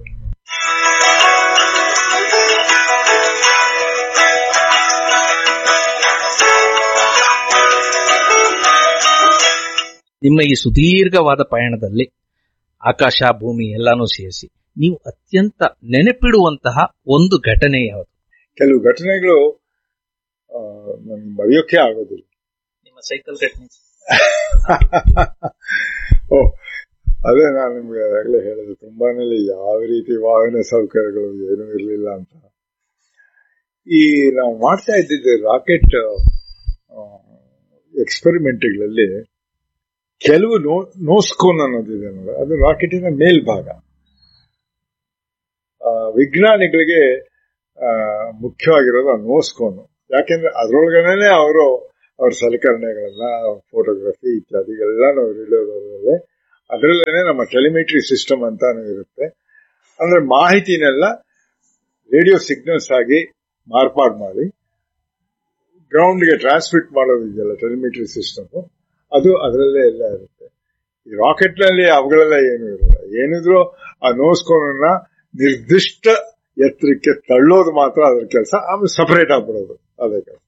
ನಿಮ್ಮ ಈ ಸುದೀರ್ಘವಾದ ಪಯಣದಲ್ಲಿ ಆಕಾಶ ಭೂಮಿ ಎಲ್ಲಾನು ಸೇರಿಸಿ ನೀವು ಅತ್ಯಂತ ನೆನಪಿಡುವಂತಹ ಒಂದು ಘಟನೆ ಯಾವುದು ಕೆಲವು ಘಟನೆಗಳು ನನ್ಗೆ ಮರೆಯೋಕೆ ಆಗೋದಿಲ್ಲ ನಿಮ್ಮ ಸೈಕಲ್ ಘಟನೆ ಓ ಅದೇ ನಾನು ನಿಮ್ಗೆ ಆಗಲೇ ಹೇಳಿದೆ ತುಂಬಾನೇ ಯಾವ ರೀತಿ ವಾಹನ ಸೌಕರ್ಯಗಳು ಏನೂ ಇರಲಿಲ್ಲ ಅಂತ ಈ ನಾವು ಮಾಡ್ತಾ ಇದ್ದಿದ್ದು ರಾಕೆಟ್ ಎಕ್ಸ್ಪೆರಿಮೆಂಟ್ಗಳಲ್ಲಿ ಕೆಲವು ನೋ ನೋಸ್ಕೋನ್ ಅನ್ನೋದಿದೆ ನೋಡಿ ಅದು ರಾಕೆಟಿನ ಮೇಲ್ಭಾಗ ಆ, ವಿಜ್ಞಾನಿಗಳಿಗೆ ಆ, ಮುಖ್ಯವಾಗಿರೋದು ಆ ನೋಸ್ಕೋನು ಯಾಕೆಂದ್ರೆ ಅದರೊಳಗನೆ ಅವರು ಅವ್ರ ಸಲಕರಣೆಗಳನ್ನ ಫೋಟೋಗ್ರಫಿ ಇತ್ಯಾದಿಗಳೆಲ್ಲ ನಾವು ಇಡೋದ್ರಲ್ಲೇ ಅದರಲ್ಲೇ ನಮ್ಮ ಟೆಲಿಮೆಟ್ರಿ ಸಿಸ್ಟಮ್ ಅಂತಾನು ಇರುತ್ತೆ ಅಂದ್ರೆ ಮಾಹಿತಿನೆಲ್ಲ ರೇಡಿಯೋ ಸಿಗ್ನಲ್ಸ್ ಆಗಿ ಮಾರ್ಪಾಡು ಮಾಡಿ ಗ್ರೌಂಡ್ಗೆ ಟ್ರಾನ್ಸ್ಮಿಟ್ ಮಾಡೋದಿದೆಯಲ್ಲ ಟೆಲಿಮೆಟ್ರಿ ಸಿಸ್ಟಮ್ ಅದು ಅದರಲ್ಲೇ ಎಲ್ಲ ಇರುತ್ತೆ ಈ ರಾಕೆಟ್ ನಲ್ಲಿ ಅವುಗಳೆಲ್ಲ ಏನು ಇರಲ್ಲ ಏನಿದ್ರು ಆ ನೋಸ್ಕೋನನ್ನ ನಿರ್ದಿಷ್ಟ ಎತ್ತರಕ್ಕೆ ತಳ್ಳೋದು ಮಾತ್ರ ಅದ್ರ ಕೆಲಸ ಆಮೇಲೆ ಸಪರೇಟ್ ಆಗ್ಬಿಡೋದು ಅದೇ ಕೆಲಸ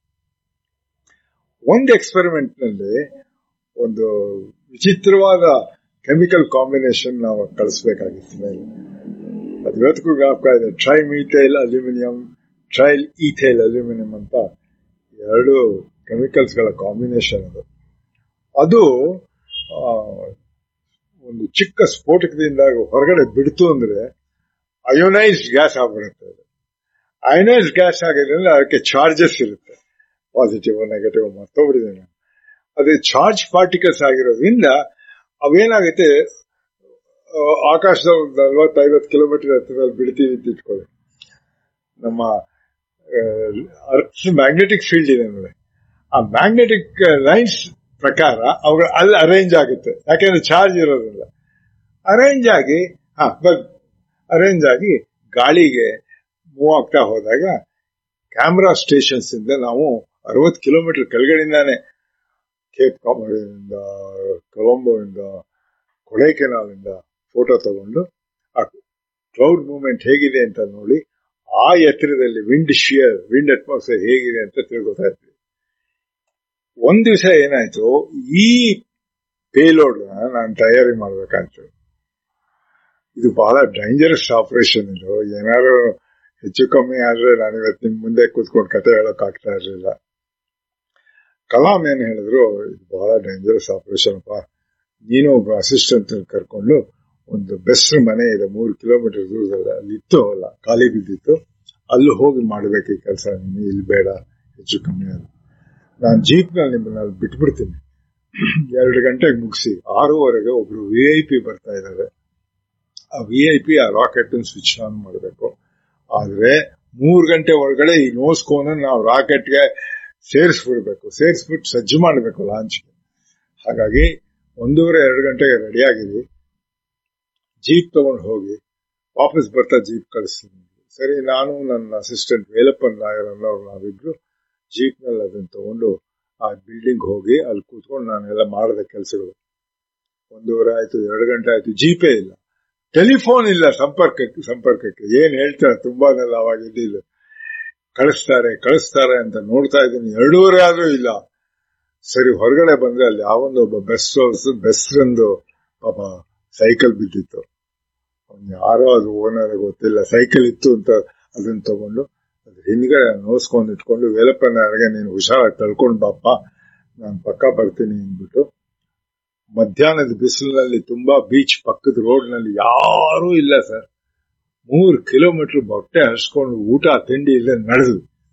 ಒಂದು ಎಕ್ಸ್ಪೆರಿಮೆಂಟ್ ನಲ್ಲಿ ಒಂದು ವಿಚಿತ್ರವಾದ ಕೆಮಿಕಲ್ ಕಾಂಬಿನೇಷನ್ ನಾವು ಕಳಿಸ್ಬೇಕಾಗಿತ್ತು ಮೇಲೆ ಅದು ಇವತ್ತಿಗೂ ಜ್ಞಾಪಕ ಇದೆ tri methyl aluminium tri ethyl aluminium ಅಂತ ಎರಡು ಕೆಮಿಕಲ್ಸ್ ಗಳ ಕಾಂಬಿನೇಷನ್ ಅದು ಅದು ಆ, ಒಂದು ಚಿಕ್ಕ ಸ್ಫೋಟಕದಿಂದ ಹೊರಗಡೆ ಬಿಡ್ತು ಅಂದ್ರೆ ಅಯೋನೈಸ್ಡ್ ಗ್ಯಾಸ್ ಆಗ್ಬಿಡುತ್ತೆ ಅದು ಅಯೋನೈಸ್ಡ್ ಗ್ಯಾಸ್ ಆಗಿದ್ರಿಂದ ಅದಕ್ಕೆ ಚಾರ್ಜಸ್ ಇರುತ್ತೆ ಪಾಸಿಟಿವ್ ನೆಗೆಟಿವ್ ಮರ್ತೋಗ್ಬಿಟ್ಟಿದೆ ನಾನು ಅದೇ ಚಾರ್ಜ್ ಪಾರ್ಟಿಕಲ್ಸ್ ಆಗಿರೋದ್ರಿಂದ ಅವೇನಾಗುತ್ತೆ ಆ, ಆಕಾಶದಲ್ಲಿ ಒಂದು ನಲ್ವತ್ತೈವತ್ತು ಕಿಲೋಮೀಟರ್ ಹತ್ತಿರದಲ್ಲಿ ಬಿಡ್ತೀವಿ ಅಂತ ಇಟ್ಕೊಳ್ಳಿ ನಮ್ಮ ಅರ್ತ್ ಮ್ಯಾಗ್ನೆಟಿಕ್ ಫೀಲ್ಡ್ ಇದೆ ನೋಡಿ ಆ ಮ್ಯಾಗ್ನೆಟಿಕ್ ಲೈನ್ಸ್ ಪ್ರಕಾರ ಅವುಗಳು ಅಲ್ಲಿ ಅರೇಂಜ್ ಆಗುತ್ತೆ ಯಾಕೆಂದ್ರೆ ಚಾರ್ಜ್ ಇರೋದಿಲ್ಲ ಅರೇಂಜ್ ಆಗಿ ಹಾ ಅರೇಂಜ್ ಆಗಿ ಗಾಳಿಗೆ ಮೂವ್ ಆಗ್ತಾ ಹೋದಾಗ ಕ್ಯಾಮ್ರಾ ಸ್ಟೇಷನ್ಸ್ ಇಂದ ನಾವು ಅರವತ್ತು ಕಿಲೋಮೀಟರ್ ಕೆಳಗಡೆಯಿಂದಾನೆ ಕೇಪ್ ಕಾಮಡಿಂದ ಕೊಲಂಬೋದಿಂದ ಕೊಡೈಕೆನಾಲ್ ಇಂದ ಫೋಟೋ ತಗೊಂಡು ಆ ಕ್ಲೌಡ್ ಮೂವ್ಮೆಂಟ್ ಹೇಗಿದೆ ಅಂತ ನೋಡಿ ಆ ಎತ್ತರದಲ್ಲಿ ವಿಂಡ್ ಶಿಯರ್ ವಿಂಡ್ ಅಟ್ಮಾಸ್ಫಿಯರ್ ಹೇಗಿದೆ ಅಂತ ತಿಳ್ಕೊತಾ ಇದ್ವಿ ಒಂದ್ ದಿವಸ ಏನಾಯ್ತು ಈ ಪೇಲೋಡ್ ನಾನು ತಯಾರಿ ಮಾಡ್ಬೇಕಾಯ್ತು ಇದು ಬಹಳ ಡೇಂಜರಸ್ ಆಪರೇಷನ್ ಇದು ಏನಾದ್ರು ಹೆಚ್ಚು ಕಮ್ಮಿ ಆದ್ರೆ ನಾನು ಇವತ್ತು ನಿಮ್ ಮುಂದೆ ಕೂತ್ಕೊಂಡು ಕತೆ ಹೇಳಕ್ ಆಗ್ತಾ ಇರಲಿಲ್ಲ ಕಲಾಂ ಏನ್ ಹೇಳಿದ್ರು ಇದು ಬಹಳ ಡೇಂಜರಸ್ ಆಪರೇಷನ್ ಅಪ್ಪ ನೀನು ಒಬ್ಬ ಅಸಿಸ್ಟೆಂಟ್ ಕರ್ಕೊಂಡು ಒಂದು ಬೆಸ್ಟ್ ಮನೆ ಇದೆ ಮೂರು ಕಿಲೋಮೀಟರ್ ದೂರದಲ್ಲಿ ಅಲ್ಲಿ ಇತ್ತು ಅಲ್ಲ ಖಾಲಿ ಬಿದ್ದಿತ್ತು ಅಲ್ಲಿ ಹೋಗಿ ಮಾಡ್ಬೇಕು ಈ ಕೆಲಸ ನೀನು ಇಲ್ಲಿ ಬೇಡ ಹೆಚ್ಚು ಕಮ್ಮಿ ಅದು ನಾನು ಜೀಪ್ ನಲ್ಲಿ ನಿಮ್ಮನ್ನ ಅಲ್ಲಿ ಬಿಟ್ಬಿಡ್ತೀನಿ ಎರಡು ಗಂಟೆಗೆ ಮುಗಿಸಿ ಆರೂವರೆಗೆ ಒಬ್ರು ವಿ ಐ ಪಿ ಬರ್ತಾ ಇದ್ದಾರೆ ಆ ವಿ ಐ ಪಿ ಆ ರಾಕೆಟ್ ಸ್ವಿಚ್ ಆನ್ ಮಾಡಬೇಕು ಆದ್ರೆ ಮೂರು ಗಂಟೆ ಒಳಗಡೆ ಈ ನೋಸ್ಕೋನ ನಾವು ರಾಕೆಟ್ಗೆ ಸೇರಿಸ್ಬಿಡ್ಬೇಕು ಸೇರಿಸ್ಬಿಟ್ಟು ಸಜ್ಜು ಮಾಡಬೇಕು ಲಾಂಚ್ಗೆ ಹಾಗಾಗಿ ಒಂದೂವರೆ ಎರಡು ಗಂಟೆಗೆ ರೆಡಿ ಆಗಿದ್ವಿ ಜೀಪ್ ತಗೊಂಡು ಹೋಗಿ ವಾಪಸ್ ಬರ್ತಾ ಜೀಪ್ ಕಳಿಸ್ತೀನಿ ಸರಿ ನಾನು ನನ್ನ ಅಸಿಸ್ಟೆಂಟ್ ವೇಲಪ್ಪನ್ ನಾಯರ್ ಅನ್ನೋರು ನಾವಿಬ್ರು ಜೀಪ್ ನಲ್ಲಿ ಅದನ್ನ ತಗೊಂಡು ಆ ಬಿಲ್ಡಿಂಗ್ ಹೋಗಿ ಅಲ್ಲಿ ಕೂತ್ಕೊಂಡು ನಾನೆಲ್ಲ ಮಾಡಿದೆ ಕೆಲಸಗಳು ಒಂದೂವರೆ ಆಯ್ತು ಎರಡು ಗಂಟೆ ಆಯ್ತು ಜೀಪೇ ಇಲ್ಲ ಟೆಲಿಫೋನ್ ಇಲ್ಲ ಸಂಪರ್ಕಕ್ಕೆ ಸಂಪರ್ಕಕ್ಕೆ ಏನ್ ಹೇಳ್ತಾರೆ ತುಂಬಾನೆಲ್ಲ ಅವಾಗ ಇದ್ದಿದ್ದು ಕಳಿಸ್ತಾರೆ ಕಳಿಸ್ತಾರೆ ಅಂತ ನೋಡ್ತಾ ಇದ್ದೀನಿ ಎರಡೂವರೆ ಆದ್ರೂ ಇಲ್ಲ ಸರಿ ಹೊರಗಡೆ ಬಂದ್ರೆ ಅಲ್ಲಿ ಯಾವೊಂದು ಒಬ್ಬ ಬೆಸ್ ಬೆಸ್ರಂದು ಪಾಪ ಸೈಕಲ್ ಬಿದ್ದಿತ್ತು ಅವ್ನು ಯಾರೋ ಅದು ಓನರ್ ಗೊತ್ತಿಲ್ಲ ಸೈಕಲ್ ಇತ್ತು ಅಂತ ಅದನ್ನ ತಗೊಂಡು ಅದ್ರ ಹಿಂದ್ಗಡೆ ನೋಸ್ಕೊಂಡು ಇಟ್ಕೊಂಡು ವೇಲಪ್ಪನವರಿಗೆ ನೀನು ಹುಷಾರಾಗಿ ತಳ್ಕೊಂಡು ಬಾಪ್ಪ ನಾನು ಪಕ್ಕ ಬರ್ತೀನಿ ಅಂದ್ಬಿಟ್ಟು ಮಧ್ಯಾಹ್ನದ ಬಿಸಿಲಿನಲ್ಲಿ ತುಂಬಾ ಬೀಚ್ ಪಕ್ಕದ ರೋಡ್ ನಲ್ಲಿ ಯಾರೂ ಇಲ್ಲ ಸರ್ ಮೂರ್ ಕಿಲೋಮೀಟರ್ ಹೊಟ್ಟೆ ಹಸ್ಕೊಂಡು ಊಟ ತಿಂಡಿ ಇಲ್ಲ ನಡೆದು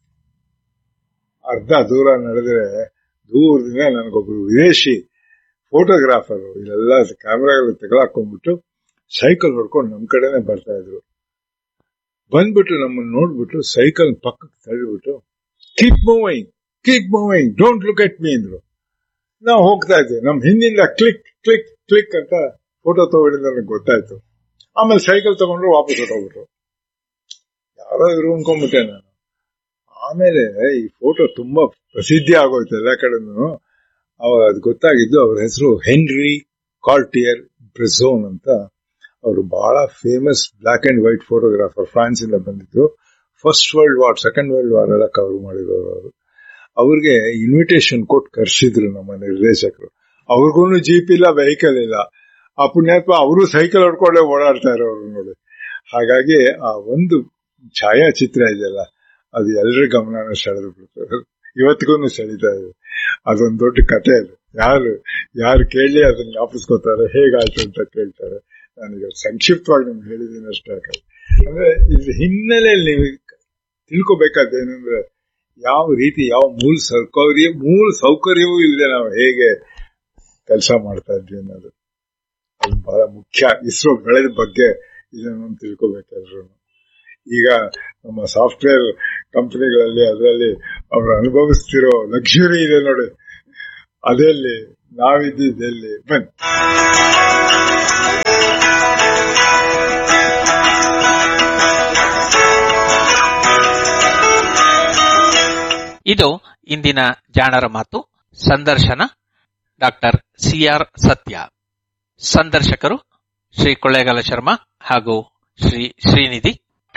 ಅರ್ಧ ದೂರ ನಡೆದ್ರೆ ದೂರದಿಂದ ನನಗೊಬ್ರು ವಿದೇಶಿ ಫೋಟೋಗ್ರಾಫರ್ ಇಲ್ಲೆಲ್ಲ ಕ್ಯಾಮ್ರಾಗಳು ತೆಗೆದಾಕೊಂಡ್ಬಿಟ್ಟು ಸೈಕಲ್ ಹೊಡ್ಕೊಂಡು ನಮ್ ಕಡೆನೆ ಬರ್ತಾ ಇದ್ರು ಬಂದ್ಬಿಟ್ಟು ನಮ್ಮನ್ನ ನೋಡ್ಬಿಟ್ಟು ಸೈಕಲ್ ಪಕ್ಕಕ್ಕೆ ತಳ್ಳಿಬಿಟ್ಟು keep moving keep moving don't look at me ಅಂದ್ರು ನಾವು ಹೋಗ್ತಾ ಇದ್ವಿ ನಮ್ ಹಿಂದಿಂದ ಕ್ಲಿಕ್ ಕ್ಲಿಕ್ ಕ್ಲಿಕ್ ಅಂತ ಫೋಟೋ ತಗೊಂಡಿದ್ದು ನನಗೆ ಗೊತ್ತಾಯ್ತು ಆಮೇಲೆ ಸೈಕಲ್ ತಗೊಂಡ್ರು ವಾಪಸ್ ಹೊಟ್ಟೋಗ್ಬಿಟ್ರು ಯಾರೋ ಇರು ಅನ್ಕೊಂಡ್ಬಿಟ್ಟೆ ನಾನು ಆಮೇಲೆ ಈ ಫೋಟೋ ತುಂಬಾ ಪ್ರಸಿದ್ಧಿ ಆಗೋಯ್ತು ಎಲ್ಲ ಕಡೆನೂ ಅವಾಗ ಅದು ಗೊತ್ತಾಗಿದ್ದು ಅವ್ರ ಹೆಸರು ಹೆನ್ರಿ ಕಾರ್ಟಿಯರ್ ಬ್ರೆಸೋನ್ ಅಂತ ಅವರು ಬಹಳ famous black and white photographer France ಇಂದ ಬಂದಿದ್ರು first world war second world war ಎಲ್ಲ ಕವರ್ ಮಾಡಿರೋರು ಅವರು ಅವ್ರಿಗೆ ಇನ್ವಿಟೇಷನ್ ಕೊಟ್ಟು ಕರ್ಸಿದ್ರು ನಮ್ಮ ನಿರ್ದೇಶಕರು ಅವ್ರಿಗೂ ಜೀಪ್ ಇಲ್ಲ ವೆಹಿಕಲ್ ಇಲ್ಲ ಆ ಪುಣ್ಯಾತ್ಮ ಅವರು ಸೈಕಲ್ ಹೊಡ್ಕೊಂಡೆ ಓಡಾಡ್ತಾ ಇರೋರು ನೋಡಿ ಹಾಗಾಗಿ ಆ ಒಂದು ಛಾಯಾಚಿತ್ರ ಇದೆಯಲ್ಲ ಅದು ಎಲ್ಲರ ಗಮನನ ಸೆಳೆದು ಬಿಡ್ತಾರೆ ಇವತ್ತಿಗೂ ಸೆಳೀತಾ ಇದೆ ಅದೊಂದು ದೊಡ್ಡ ಕತೆ ಅದು ಯಾರು ಯಾರು ಕೇಳಿ ಅದನ್ನ ಜ್ಞಾಪಿಸ್ಕೋತಾರೆ ಹೇಗಾಯ್ತು ಅಂತ ಕೇಳ್ತಾರೆ ನಾನೀಗ ಸಂಕ್ಷಿಪ್ತವಾಗಿ ನಿಮ್ಗೆ ಹೇಳಿದ್ದೀನಿ ಅಷ್ಟೇ ಯಾಕಂದ್ರೆ ಅಂದ್ರೆ ಇದ್ರ ಹಿನ್ನೆಲೆಯಲ್ಲಿ ನೀವು ತಿಳ್ಕೊಬೇಕಾದ್ದೇನೆಂದ್ರೆ ಯಾವ ರೀತಿ ಯಾವ ಮೂಲ ಸೌಕರ್ಯ ಮೂಲ ಸೌಕರ್ಯವೂ ಇಲ್ಲದೆ ನಾವು ಹೇಗೆ ಕೆಲಸ ಮಾಡ್ತಾ ಇದ್ವಿ ಅನ್ನೋದು ಅದು ಬಹಳ ಮುಖ್ಯ ಇಸ್ರೋ ಬೆಳೆದ ಬಗ್ಗೆ ಇದನ್ನು ತಿಳ್ಕೊಬೇಕೆಲ್ರು ಈಗ ನಮ್ಮ ಸಾಫ್ಟ್ವೇರ್ ಕಂಪನಿಗಳಲ್ಲಿ ಅದರಲ್ಲಿ ಅವರು ಅನುಭವಿಸ್ತಿರೋ ಲಕ್ಸುರಿ ಇದೆ ನೋಡಿ ಅದೆಲ್ಲಿ ನಾವಿದ್ದಿದ್ದೆಲ್ಲಿ ಬನ್ನಿ ಇದು ಇಂದಿನ ಜಾಣರ ಮಾತು ಸಂದರ್ಶನ ಡಾಕ್ಟರ್ ಸಿಆರ್ ಸತ್ಯ ಸಂದರ್ಶಕರು ಶ್ರೀ ಕೊಳ್ಳೇಗಾಲ ಶರ್ಮಾ ಹಾಗೂ ಶ್ರೀ ಶ್ರೀನಿಧಿ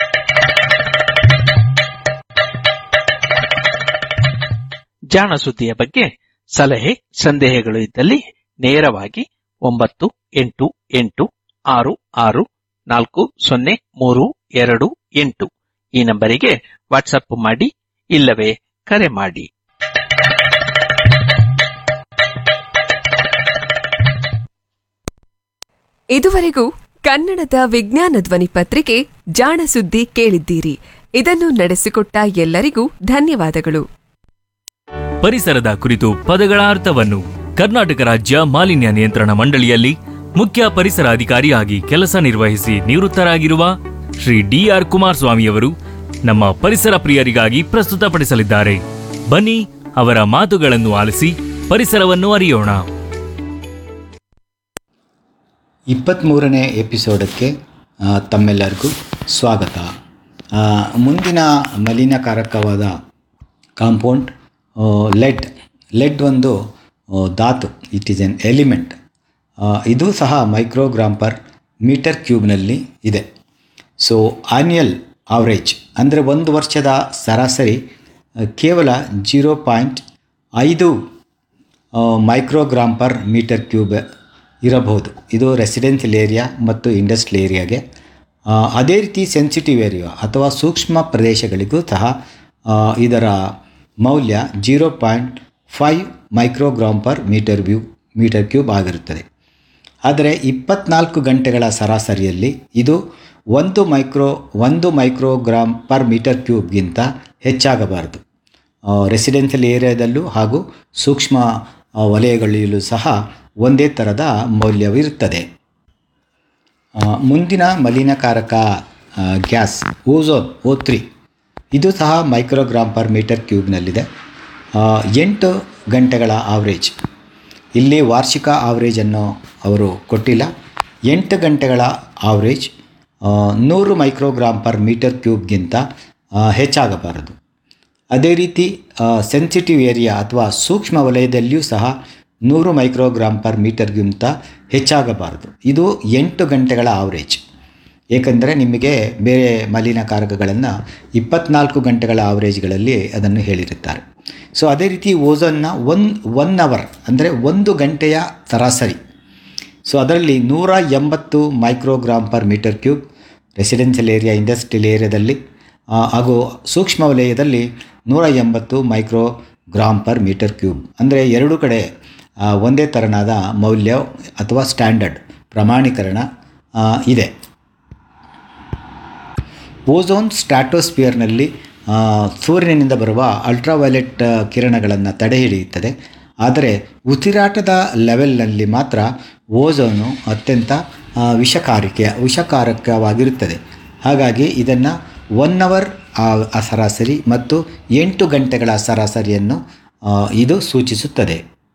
ಜಾಣ ಸುದ್ದಿಯ ಬಗ್ಗೆ ಸಲಹೆ ಸಂದೇಹಗಳು ಇದ್ದಲ್ಲಿ ನೇರವಾಗಿ ಒಂಬತ್ತು ಎಂಟು ಎಂಟು ಆರು ಆರು ನಾಲ್ಕು ಸೊನ್ನೆ ಮೂರು ಎರಡು ಎಂಟು ಈ ನಂಬರಿಗೆ ವಾಟ್ಸಪ್ ಮಾಡಿ ಇಲ್ಲವೇ ಕರೆ ಮಾಡಿ ಇದುವರೆಗೂ ಕನ್ನಡದ ವಿಜ್ಞಾನ ಧ್ವನಿ ಪತ್ರಿಕೆ ಜಾಣ ಸುದ್ದಿ ಕೇಳಿದ್ದೀರಿ ಇದನ್ನು ನಡೆಸಿಕೊಟ್ಟ ಎಲ್ಲರಿಗೂ ಧನ್ಯವಾದಗಳು ಪರಿಸರದ ಕುರಿತು ಪದಗಳ ಅರ್ಥವನ್ನು ಕರ್ನಾಟಕ ರಾಜ್ಯ ಮಾಲಿನ್ಯ ನಿಯಂತ್ರಣ ಮಂಡಳಿಯಲ್ಲಿ ಮುಖ್ಯ ಪರಿಸರ ಅಧಿಕಾರಿಯಾಗಿ ಕೆಲಸ ನಿರ್ವಹಿಸಿ ನಿವೃತ್ತರಾಗಿರುವ ಶ್ರೀ ಡಿಆರ್ ಕುಮಾರಸ್ವಾಮಿಯವರು ನಮ್ಮ ಪರಿಸರ ಪ್ರಿಯರಿಗಾಗಿ ಪ್ರಸ್ತುತಪಡಿಸಲಿದ್ದಾರೆ ಬನ್ನಿ ಅವರ ಮಾತುಗಳನ್ನು ಆಲಿಸಿ ಪರಿಸರವನ್ನು ಅರಿಯೋಣ ಇಪ್ಪತ್ತ್ಮೂರನೇ ಎಪಿಸೋಡಕ್ಕೆ ಆ, ತಮ್ಮೆಲ್ಲರಿಗೂ ಸ್ವಾಗತ ಆ, ಮುಂದಿನ ಮಲಿನಕಾರಕವಾದ ಕಾಂಪೌಂಡ್ ಲೆಡ್ ಲೆಡ್ ಒಂದು ಆ, ಧಾತು ಇಟ್ ಈಸ್ ಎನ್ ಎಲಿಮೆಂಟ್ ಇದು ಸಹ ಮೈಕ್ರೋಗ್ರಾಮ್ ಪರ್ ಮೀಟರ್ ಕ್ಯೂಬ್ನಲ್ಲಿ ಇದೆ ಸೊ ಆನ್ಯಲ್ ಆವ್ರೇಜ್ ಅಂದರೆ ಒಂದು ವರ್ಷದ ಸರಾಸರಿ ಆ, ಕೇವಲ ಜೀರೋ ಪಾಯಿಂಟ್ ಐದು ಮೈಕ್ರೋಗ್ರಾಮ್ ಪರ್ ಮೀಟರ್ ಕ್ಯೂಬ್ ಇರಬಹುದು ಇದು ರೆಸಿಡೆನ್ಷಿಯಲ್ ಏರಿಯಾ ಮತ್ತು ಇಂಡಸ್ಟ್ರಿಯಲ್ ಏರಿಯಾಗೆ ಆ, ಅದೇ ರೀತಿ ಸೆನ್ಸಿಟಿವ್ ಏರಿಯಾ ಅಥವಾ ಸೂಕ್ಷ್ಮ ಪ್ರದೇಶಗಳಿಗೂ ಸಹ ಆ, ಇದರ ಮೌಲ್ಯ zero point five microgram per metre ವ್ಯೂ ಮೀಟರ್ ಕ್ಯೂಬ್ ಆಗಿರುತ್ತದೆ ಆದರೆ ಇಪ್ಪತ್ನಾಲ್ಕು ಗಂಟೆಗಳ ಸರಾಸರಿಯಲ್ಲಿ ಇದು ಒಂದು ಮೈಕ್ರೋ ಒಂದು ಮೈಕ್ರೋಗ್ರಾಮ್ ಪರ್ ಮೀಟರ್ ಕ್ಯೂಬ್ಗಿಂತ ಹೆಚ್ಚಾಗಬಾರದು ರೆಸಿಡೆನ್ಷಿಯಲ್ ಏರಿಯಾದಲ್ಲೂ ಹಾಗೂ ಸೂಕ್ಷ್ಮ ಆ, ವಲಯಗಳಲ್ಲೂ ಸಹ ಒಂದೇ ಥರದ ಮೌಲ್ಯವಿರುತ್ತದೆ ಆ, ಮುಂದಿನ ಮಲಿನಕಾರಕ ಆ, ಗ್ಯಾಸ್ ಓಝೋನ್ ಓ ತ್ರೀ ಇದು ಸಹ ಮೈಕ್ರೋಗ್ರಾಮ್ ಪರ್ ಮೀಟರ್ ಕ್ಯೂಬ್ನಲ್ಲಿದೆ ಆ, ಎಂಟು ಗಂಟೆಗಳ ಆವ್ರೇಜ್ ಇಲ್ಲಿ ವಾರ್ಷಿಕ ಆವ್ರೇಜನ್ನು ಅವರು ಕೊಟ್ಟಿಲ್ಲ ಎಂಟು ಗಂಟೆಗಳ ಆವ್ರೇಜ್ ಆ, ನೂರು ಮೈಕ್ರೋಗ್ರಾಮ್ ಪರ್ ಮೀಟರ್ ಕ್ಯೂಬ್ಗಿಂತ ಆ, ಹೆಚ್ಚಾಗಬಾರದು ಅದೇ ರೀತಿ ಸೆನ್ಸಿಟಿವ್ ಏರಿಯಾ ಅಥವಾ ಸೂಕ್ಷ್ಮ ವಲಯದಲ್ಲಿಯೂ ಸಹ ನೂರು ಮೈಕ್ರೋಗ್ರಾಮ್ ಪರ್ ಮೀಟರ್ಗಿಂತ ಹೆಚ್ಚಾಗಬಾರದು ಇದು ಎಂಟು ಗಂಟೆಗಳ ಆವ್ರೇಜ್ ಏಕೆಂದರೆ ನಿಮಗೆ ಬೇರೆ ಮಲಿನಕಾರಕಗಳನ್ನು ಇಪ್ಪತ್ನಾಲ್ಕು ಗಂಟೆಗಳ ಆವರೇಜ್ಗಳಲ್ಲಿ ಅದನ್ನು ಹೇಳಿರುತ್ತಾರೆ ಸೊ ಅದೇ ರೀತಿ ಓಝನ್ನ ಒನ್ ಒನ್ ಅವರ್ ಅಂದರೆ ಒಂದು ಗಂಟೆಯ ಸರಾಸರಿ ಸೊ ಅದರಲ್ಲಿ ನೂರ ಎಂಬತ್ತು microgram per metre cube residential area industrial ಏರಿಯಾದಲ್ಲಿ ಆ, ಹಾಗೂ ಸೂಕ್ಷ್ಮ ವಲಯದಲ್ಲಿ ನೂರ ಎಂಬತ್ತು micro gram per metre cube ಅಂದರೆ ಎರಡು ಕಡೆ ಆ, ಒಂದೇ ತೆರನಾದ ಮೌಲ್ಯ ಅಥವಾ ಸ್ಟ್ಯಾಂಡರ್ಡ್ ಪ್ರಮಾಣೀಕರಣ ಆ, ಇದೆ ಓಝೋನ್ ಸ್ಟ್ರಾಟೋಸ್ಫಿಯರ್ನಲ್ಲಿ ಆ, ಸೂರ್ಯನಿಂದ ಬರುವ ಅಲ್ಟ್ರಾವೈಲೆಟ್ ಕಿರಣಗಳನ್ನು ತಡೆಹಿಡಿಯುತ್ತದೆ ಆದರೆ ಉಸಿರಾಟದ ಲೆವೆಲ್ನಲ್ಲಿ ಮಾತ್ರ ಓಝೋನು ಅತ್ಯಂತ ಆ, ವಿಷಕಾರಿಕೆ ವಿಷಕಾರಕವಾಗಿರುತ್ತದೆ ಹಾಗಾಗಿ ಇದನ್ನು ಒನ್ ಅವರ್ ಸರಾಸರಿ ಮತ್ತು ಎಂಟು ಗಂಟೆಗಳ ಸರಾಸರಿಯನ್ನು ಆ, ಇದು ಸೂಚಿಸುತ್ತದೆ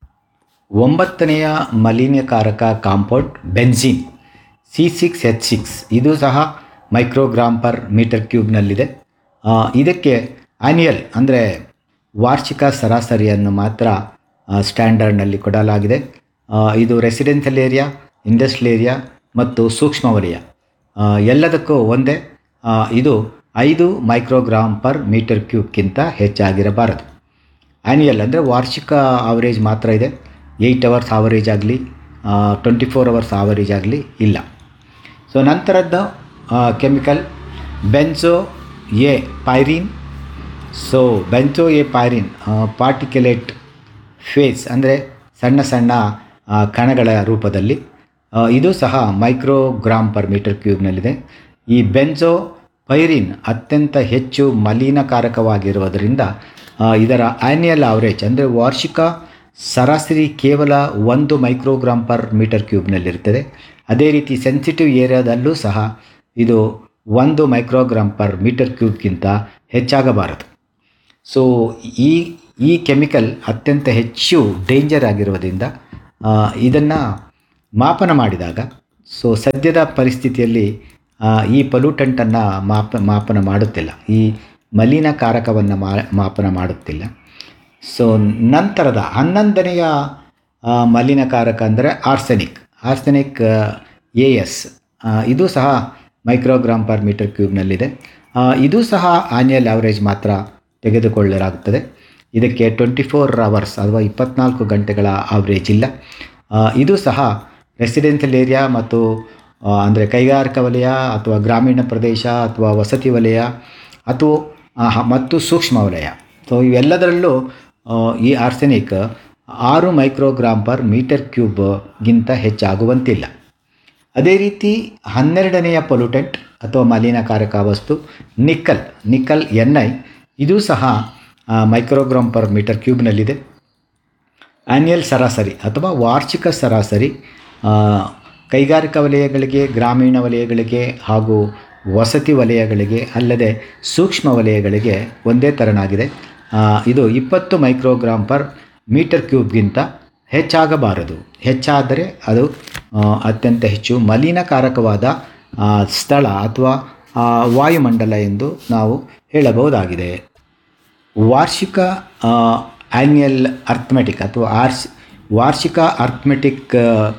ಒಂಬತ್ತನೆಯ ಮಲಿನಕಾರಕ compound benzene C six H six ಇದು ಸಹ ಮೈಕ್ರೋಗ್ರಾಮ್ ಪರ್ ಮೀಟರ್ ಕ್ಯೂಬ್ನಲ್ಲಿದೆ ಆ, ಇದಕ್ಕೆ ಆ್ಯನ್ಯಲ್ ಅಂದರೆ ವಾರ್ಷಿಕ ಸರಾಸರಿಯನ್ನು ಮಾತ್ರ ಆ, ಸ್ಟ್ಯಾಂಡರ್ಡ್ನಲ್ಲಿ ಕೊಡಲಾಗಿದೆ ಆ, ಇದು ರೆಸಿಡೆನ್ಷಿಯಲ್ ಏರಿಯಾ ಇಂಡಸ್ಟ್ರಿಯಲ್ ಏರಿಯಾ ಮತ್ತು ಸೂಕ್ಷ್ಮ ವಲಯ ಆ, ಎಲ್ಲದಕ್ಕೂ ಒಂದೇ ಆ, ಇದು ಐದು ಮೈಕ್ರೋಗ್ರಾಮ್ ಪರ್ ಮೀಟರ್ ಕ್ಯೂಬ್ಗಿಂತ ಹೆಚ್ಚಾಗಿರಬಾರದು ಆ್ಯನ್ಯಲ್ ಅಂದರೆ ವಾರ್ಷಿಕ ಆವರೇಜ್ ಮಾತ್ರ ಇದೆ ಏಯ್ಟ್ ಅವರ್ಸ್ ಆವರೇಜ್ ಆಗಲಿ ಟ್ವೆಂಟಿ ಫೋರ್ ಅವರ್ಸ್ ಆವರೇಜ್ ಆಗಲಿ ಇಲ್ಲ ಸೊ ನಂತರದ್ದು chemical benzo a pyrene so benzo a pyrene particulate phase ಅಂದರೆ ಸಣ್ಣ ಸಣ್ಣ ಆ, ಕಣಗಳ ರೂಪದಲ್ಲಿ ಆ, ಇದು ಸಹ ಮೈಕ್ರೋಗ್ರಾಮ್ ಪರ್ ಮೀಟರ್ ಕ್ಯೂಬ್ನಲ್ಲಿದೆ ಈ ಬೆನ್ಸೋ ಪೈರಿನ್ ಅತ್ಯಂತ ಹೆಚ್ಚು ಮಲಿನಕಾರಕವಾಗಿರುವುದರಿಂದ ಆ, ಇದರ ಆ್ಯನ್ಯಲ್ ಆವರೇಜ್ ಅಂದರೆ ವಾರ್ಷಿಕ ಸರಾಸರಿ ಕೇವಲ ಒಂದು ಮೈಕ್ರೋಗ್ರಾಮ್ ಪರ್ ಮೀಟರ್ ಕ್ಯೂಬ್ನಲ್ಲಿರ್ತದೆ ಅದೇ ರೀತಿ ಸೆನ್ಸಿಟಿವ್ ಏರಿಯಾದಲ್ಲೂ ಸಹ ಇದು ಒಂದು ಮೈಕ್ರೋಗ್ರಾಮ್ ಪರ್ ಮೀಟರ್ ಕ್ಯೂಬ್ಗಿಂತ ಹೆಚ್ಚಾಗಬಾರದು ಸೊ ಈ ಈ ಕೆಮಿಕಲ್ ಅತ್ಯಂತ ಹೆಚ್ಚು ಡೇಂಜರ್ ಆಗಿರೋದ್ರಿಂದ ಇದನ್ನು ಮಾಪನ ಮಾಡಿದಾಗ ಸೊ ಸದ್ಯದ ಪರಿಸ್ಥಿತಿಯಲ್ಲಿ ಆ, ಈ ಪೊಲ್ಯೂಟೆಂಟನ್ನು ಮಾಪ ಮಾಪನ ಮಾಡುತ್ತಿಲ್ಲ ಈ ಮಲಿನಕಾರಕವನ್ನು ಮಾ ಮಾಪನ ಮಾಡುತ್ತಿಲ್ಲ ಸೊ ನಂತರದ ಹನ್ನೊಂದನೆಯ ಆ, ಮಲಿನಕಾರಕ ಅಂದರೆ ಆರ್ಸೆನಿಕ್ ಆರ್ಸೆನಿಕ್ ಎ ಎಸ್ ಇದು ಸಹ ಮೈಕ್ರೋಗ್ರಾಮ್ ಪರ್ ಮೀಟರ್ ಕ್ಯೂಬ್ನಲ್ಲಿದೆ ಆ, ಇದು ಸಹ ಆನ್ಯಲ್ ಆವರೇಜ್ ಮಾತ್ರ ತೆಗೆದುಕೊಳ್ಳಲಾಗುತ್ತದೆ ಇದಕ್ಕೆ ಟ್ವೆಂಟಿ ಫೋರ್ ಅವರ್ಸ್ ಅಥವಾ ಇಪ್ಪತ್ನಾಲ್ಕು ಗಂಟೆಗಳ ಆವರೇಜ್ ಇಲ್ಲ ಆ, ಇದು ಸಹ ರೆಸಿಡೆನ್ಷಿಯಲ್ ಏರಿಯಾ ಮತ್ತು ಅಂದರೆ ಕೈಗಾರಿಕಾ ವಲಯ ಅಥವಾ ಗ್ರಾಮೀಣ ಪ್ರದೇಶ ಅಥವಾ ವಸತಿ ವಲಯ ಅಥವಾ ಆ, ಹ- ಮತ್ತು ಸೂಕ್ಷ್ಮ ವಲಯ ಸೊ ಇವೆಲ್ಲದರಲ್ಲೂ ಆ, ಈ ಆರ್ಸೆನಿಕ್ ಆರು ಮೈಕ್ರೋಗ್ರಾಮ್ ಪರ್ ಮೀಟರ್ ಕ್ಯೂಬ್ಗಿಂತ ಹೆಚ್ಚಾಗುವಂತಿಲ್ಲ ಅದೇ ರೀತಿ ಹನ್ನೆರಡನೆಯ ಪೊಲ್ಯೂಟೆಂಟ್ ಅಥವಾ ಮಲಿನಕಾರಕ ವಸ್ತು ನಿಕ್ಕಲ್ ನಿಕ್ಕಲ್ ಎನ್ ಐ ಇದು ಸಹ ಆ, ಮೈಕ್ರೋಗ್ರಾಮ್ ಪರ್ ಮೀಟರ್ ಕ್ಯೂಬ್ನಲ್ಲಿದೆ ಆನ್ಯಲ್ ಸರಾಸರಿ ಅಥವಾ ವಾರ್ಷಿಕ ಸರಾಸರಿ ಆ, ಕೈಗಾರಿಕಾ ವಲಯಗಳಿಗೆ ಗ್ರಾಮೀಣ ವಲಯಗಳಿಗೆ ಹಾಗೂ ವಸತಿ ವಲಯಗಳಿಗೆ ಅಲ್ಲದೆ ಸೂಕ್ಷ್ಮ ವಲಯಗಳಿಗೆ ಒಂದೇ ತೆರನಾಗಿದೆ ಆ, ಇದು ಇಪ್ಪತ್ತು ಮೈಕ್ರೋಗ್ರಾಮ್ ಪರ್ ಮೀಟರ್ ಕ್ಯೂಬ್ಗಿಂತ ಹೆಚ್ಚಾಗಬಾರದು ಹೆಚ್ಚಾದರೆ ಅದು ಆ, ಅತ್ಯಂತ ಹೆಚ್ಚು ಮಲಿನಕಾರಕವಾದ ಆ, ಸ್ಥಳ ಅಥವಾ ಆ, ವಾಯುಮಂಡಲ ಎಂದು ನಾವು ಹೇಳಬಹುದಾಗಿದೆ ವಾರ್ಷಿಕ ಆ್ಯನ್ಯಲ್ ಅರ್ಥಮೆಟಿಕ್ ಅಥವಾ ಆರ್ಸ್ ವಾರ್ಷಿಕ ಅರ್ಥಮೆಟಿಕ್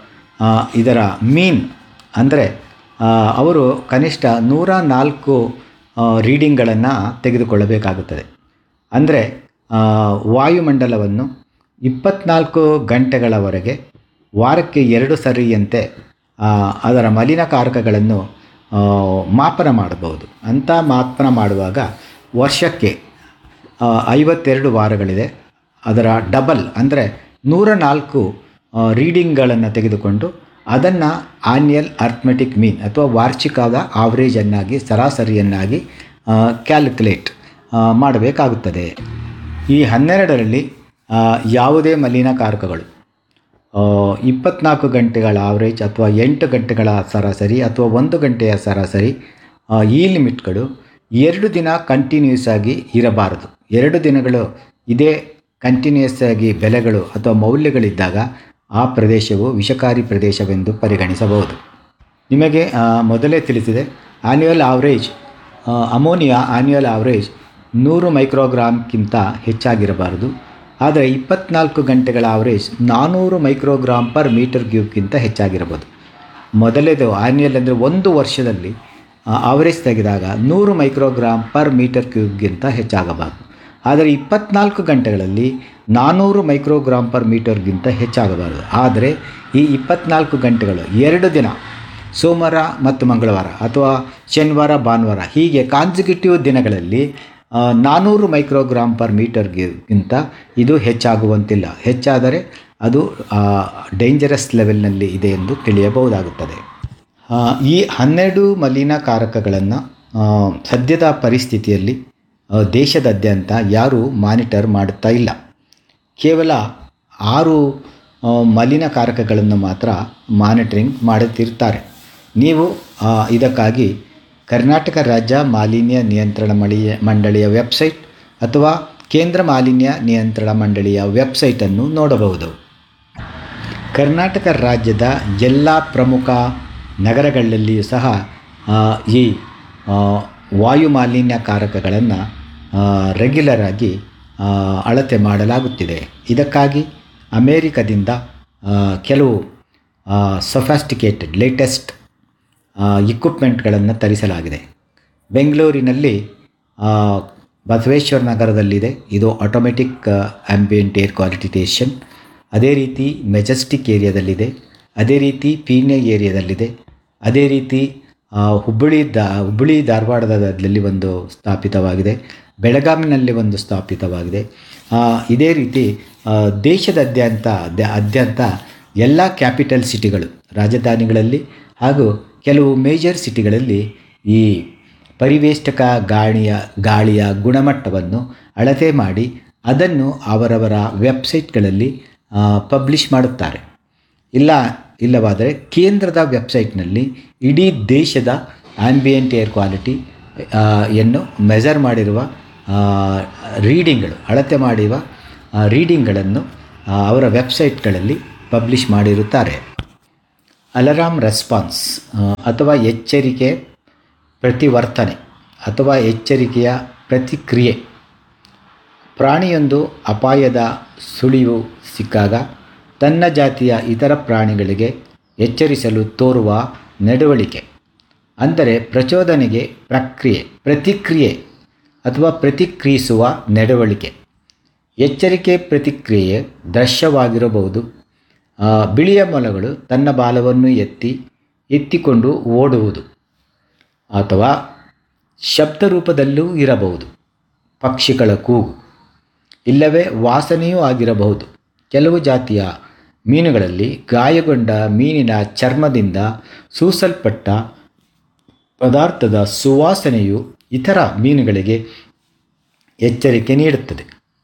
ಇದರ ಮೀನ್ ಅಂದರೆ ಅವರು ಕನಿಷ್ಠ ನೂರ ನಾಲ್ಕು ರೀಡಿಂಗ್ಗಳನ್ನು ತೆಗೆದುಕೊಳ್ಳಬೇಕಾಗುತ್ತದೆ ಅಂದರೆ ಆ, ವಾಯುಮಂಡಲವನ್ನು ಇಪ್ಪತ್ನಾಲ್ಕು ಗಂಟೆಗಳವರೆಗೆ ವಾರಕ್ಕೆ ಎರಡು ಸರಿಯಂತೆ ಆ, ಅದರ ಮಲಿನಕಾರಕಗಳನ್ನು ಆ, ಮಾಪನ ಮಾಡಬಹುದು ಅಂಥ ಮಾಪನ ಮಾಡುವಾಗ ವರ್ಷಕ್ಕೆ ಆ, ಐವತ್ತೆರಡು ವಾರಗಳಿದೆ ಅದರ ಡಬಲ್ ಅಂದರೆ ನೂರ ನಾಲ್ಕು ರೀಡಿಂಗ್ಗಳನ್ನು ತೆಗೆದುಕೊಂಡು ಅದನ್ನು ಆನ್ಯಲ್ ಅರ್ಥಮೆಟಿಕ್ ಮೀನ್ ಅಥವಾ ವಾರ್ಷಿಕದ ಆವ್ರೇಜನ್ನಾಗಿ ಸರಾಸರಿಯನ್ನಾಗಿ ಕ್ಯಾಲ್ಕುಲೇಟ್ ಮಾಡಬೇಕಾಗುತ್ತದೆ ಈ ಹನ್ನೆರಡರಲ್ಲಿ ಆ, ಯಾವುದೇ ಮಲಿನಕಾರಕಗಳು ಆ, ಇಪ್ಪತ್ನಾಲ್ಕು ಗಂಟೆಗಳ ಆವ್ರೇಜ್ ಅಥವಾ ಎಂಟು ಗಂಟೆಗಳ ಸರಾಸರಿ ಅಥವಾ ಒಂದು ಗಂಟೆಯ ಸರಾಸರಿ ಆ, ಈ ಲಿಮಿಟ್ಗಳು ಎರಡು ದಿನ ಕಂಟಿನ್ಯೂಸ್ ಆಗಿ ಇರಬಾರದು ಎರಡು ದಿನಗಳು ಇದೇ ಕಂಟಿನ್ಯೂಸ್ ಆಗಿ ಬೆಲೆಗಳು ಅಥವಾ ಮೌಲ್ಯಗಳಿದ್ದಾಗ ಆ ಪ್ರದೇಶವು ವಿಷಕಾರಿ ಪ್ರದೇಶವೆಂದು ಪರಿಗಣಿಸಬಹುದು ನಿಮಗೆ ಆ, ಮೊದಲೇ ತಿಳಿಸಿದೆ annual average ammonia annual average ನೂರು ಮೈಕ್ರೋಗ್ರಾಮ್ಗಿಂತ ಹೆಚ್ಚಾಗಿರಬಾರದು ಆದರೆ ಇಪ್ಪತ್ನಾಲ್ಕು ಗಂಟೆಗಳ ಆವ್ರೇಜ್ ನಾನ್ನೂರು ಮೈಕ್ರೋಗ್ರಾಮ್ ಪರ್ ಮೀಟರ್ ಕ್ಯೂಬ್ಗಿಂತ ಹೆಚ್ಚಾಗಿರಬಹುದು ಮೊದಲೇದು ಆನ್ಯುವಲ್ ಅಂದರೆ ಒಂದು ವರ್ಷದಲ್ಲಿ ಅವರೇಜ್ ತೆಗೆದಾಗ ನೂರು ಮೈಕ್ರೋಗ್ರಾಮ್ ಪರ್ ಮೀಟರ್ ಕ್ಯೂಬ್ಗಿಂತ ಹೆಚ್ಚಾಗಬಾರದು ಆದರೆ ಇಪ್ಪತ್ನಾಲ್ಕು ಗಂಟೆಗಳಲ್ಲಿ ನಾನ್ನೂರು ಮೈಕ್ರೋಗ್ರಾಮ್ ಪರ್ ಮೀಟರ್ಗಿಂತ ಹೆಚ್ಚಾಗಬಾರದು ಆದರೆ ಈ ಇಪ್ಪತ್ನಾಲ್ಕು ಗಂಟೆಗಳು ಎರಡು ದಿನ ಸೋಮವಾರ ಮತ್ತು ಮಂಗಳವಾರ ಅಥವಾ ಶನಿವಾರ ಭಾನುವಾರ ಹೀಗೆ ಕಾನ್ಸಿಕ್ಯೂಟಿವ್ ದಿನಗಳಲ್ಲಿ ಆ, ನಾನ್ನೂರು ಮೈಕ್ರೋಗ್ರಾಮ್ ಪರ್ ಮೀಟರ್ಗಿಂತ ಇದು ಹೆಚ್ಚಾಗುವಂತಿಲ್ಲ ಹೆಚ್ಚಾದರೆ ಅದು ಡೇಂಜರಸ್ ಲೆವೆಲ್ನಲ್ಲಿ ಇದೆ ಎಂದು ತಿಳಿಯಬಹುದಾಗುತ್ತದೆ ಆ, ಈ ಹನ್ನೆರಡು ಮಲಿನಕಾರಕಗಳನ್ನು ಸದ್ಯದ ಪರಿಸ್ಥಿತಿಯಲ್ಲಿ ಆ, ದೇಶದಾದ್ಯಂತ ಯಾರೂ ಮಾನಿಟರ್ ಮಾಡುತ್ತಾ ಇಲ್ಲ ಕೇವಲ ಆರು ಆ, ಮಲಿನಕಾರಕಗಳನ್ನು ಮಾತ್ರ ಮಾನಿಟರಿಂಗ್ ಮಾಡುತ್ತಿರ್ತಾರೆ ನೀವು ಆ, ಇದಕ್ಕಾಗಿ ಕರ್ನಾಟಕ ರಾಜ್ಯ ಮಾಲಿನ್ಯ ನಿಯಂತ್ರಣ ಮಳಿಯ ಮಂಡಳಿಯ ವೆಬ್ಸೈಟ್ ಅಥವಾ ಕೇಂದ್ರ ಮಾಲಿನ್ಯ ನಿಯಂತ್ರಣ ಮಂಡಳಿಯ ವೆಬ್ಸೈಟನ್ನು ನೋಡಬಹುದು ಕರ್ನಾಟಕ ರಾಜ್ಯದ ಎಲ್ಲ ಪ್ರಮುಖ ನಗರಗಳಲ್ಲಿಯೂ ಸಹ ಆ, ಈ ಆ, ವಾಯು ಮಾಲಿನ್ಯಕಾರಕಗಳನ್ನು ರೆಗ್ಯುಲರ್ ಆಗಿ ಆ, ಅಳತೆ ಮಾಡಲಾಗುತ್ತಿದೆ ಇದಕ್ಕಾಗಿ ಅಮೇರಿಕದಿಂದ ಆ, ಕೆಲವು ಸೊಫ್ಯಾಸ್ಟಿಕೇಟೆಡ್ ಲೇಟೆಸ್ಟ್ ಇಕ್ವಿಪ್ಮೆಂಟ್ಗಳನ್ನು ತರಿಸಲಾಗಿದೆ ಬೆಂಗಳೂರಿನಲ್ಲಿ ಆ, ಬಸವೇಶ್ವರ ನಗರದಲ್ಲಿದೆ ಇದು automatic ambient air quality station ಅದೇ ರೀತಿ ಮೆಜೆಸ್ಟಿಕ್ ಏರಿಯಾದಲ್ಲಿದೆ ಅದೇ ರೀತಿ ಪೀಣ್ಯ ಏರಿಯಾದಲ್ಲಿದೆ ಅದೇ ರೀತಿ ಆ, ಹುಬ್ಬಳ್ಳಿ ದಾ ಹುಬ್ಬಳ್ಳಿ ಧಾರವಾಡದಲ್ಲಿ ಒಂದು ಸ್ಥಾಪಿತವಾಗಿದೆ ಬೆಳಗಾವಿನಲ್ಲಿ ಒಂದು ಸ್ಥಾಪಿತವಾಗಿದೆ ಆ, ಇದೇ ರೀತಿ ಆ, ದೇಶದಾದ್ಯಂತ ದ- ಅದ್ಯಂತ ಎಲ್ಲ ಕ್ಯಾಪಿಟಲ್ ಸಿಟಿಗಳು ರಾಜಧಾನಿಗಳಲ್ಲಿ ಹಾಗೂ ಕೆಲವು ಮೇಜರ್ ಸಿಟಿಗಳಲ್ಲಿ ಈ ಪರಿವೇಷ್ಟಕ ಗಾಳಿಯ ಗಾಳಿಯ ಗುಣಮಟ್ಟವನ್ನು ಅಳತೆ ಮಾಡಿ ಅದನ್ನು ಅವರವರ ವೆಬ್ಸೈಟ್ಗಳಲ್ಲಿ ಪಬ್ಲಿಷ್ ಮಾಡುತ್ತಾರೆ ಇಲ್ಲ ಇಲ್ಲವಾದರೆ ಕೇಂದ್ರದ ವೆಬ್ಸೈಟ್ನಲ್ಲಿ ಇಡೀ ದೇಶದ ಆಂಬಿಯಂಟ್ ಏರ್ ಕ್ವಾಲಿಟಿ ಆ, ಯನ್ನು ಮೆಜರ್ ಮಾಡಿರುವ ಆ, ರೀಡಿಂಗ್ಗಳು ಅಳತೆ ಮಾಡಿರುವ ಆ, ರೀಡಿಂಗ್ಗಳನ್ನು ಆ, ಅವರ ವೆಬ್ಸೈಟ್ಗಳಲ್ಲಿ ಪಬ್ಲಿಷ್ ಮಾಡಿರುತ್ತಾರೆ ಅಲಾರಾಮ್ ರೆಸ್ಪಾನ್ಸ್ ಆ, ಅಥವಾ ಎಚ್ಚರಿಕೆ ಪ್ರತಿವರ್ತನೆ ಅಥವಾ ಎಚ್ಚರಿಕೆಯ ಪ್ರತಿಕ್ರಿಯೆ ಪ್ರಾಣಿಯೊಂದು ಅಪಾಯದ ಸುಳಿವು ಸಿಕ್ಕಾಗ ತನ್ನ ಜಾತಿಯ ಇತರ ಪ್ರಾಣಿಗಳಿಗೆ ಎಚ್ಚರಿಸಲು ತೋರುವ ನಡವಳಿಕೆ ಅಂದರೆ ಪ್ರಚೋದನೆಗೆ ಪ್ರಕ್ರಿಯೆ ಪ್ರತಿಕ್ರಿಯೆ ಅಥವಾ ಪ್ರತಿಕ್ರಿಯಿಸುವ ನಡವಳಿಕೆ ಎಚ್ಚರಿಕೆ ಪ್ರತಿಕ್ರಿಯೆ ದೃಶ್ಯವಾಗಿರಬಹುದು ಆ, ಬಿಳಿಯ ಮೊಲಗಳು ತನ್ನ ಬಾಲವನ್ನು ಎತ್ತಿ ಎತ್ತಿಕೊಂಡು ಓಡುವುದು ಅಥವಾ ಶಬ್ದ ರೂಪದಲ್ಲೂ ಇರಬಹುದು ಪಕ್ಷಿಗಳ ಕೂಗು ಇಲ್ಲವೇ ವಾಸನೆಯೂ ಆಗಿರಬಹುದು ಕೆಲವು ಜಾತಿಯ ಮೀನುಗಳಲ್ಲಿ ಗಾಯಗೊಂಡ ಮೀನಿನ ಚರ್ಮದಿಂದ ಸೂಸಲ್ಪಟ್ಟ ಪದಾರ್ಥದ ಸುವಾಸನೆಯು ಇತರ ಮೀನುಗಳಿಗೆ ಎಚ್ಚರಿಕೆ ನೀಡುತ್ತದೆ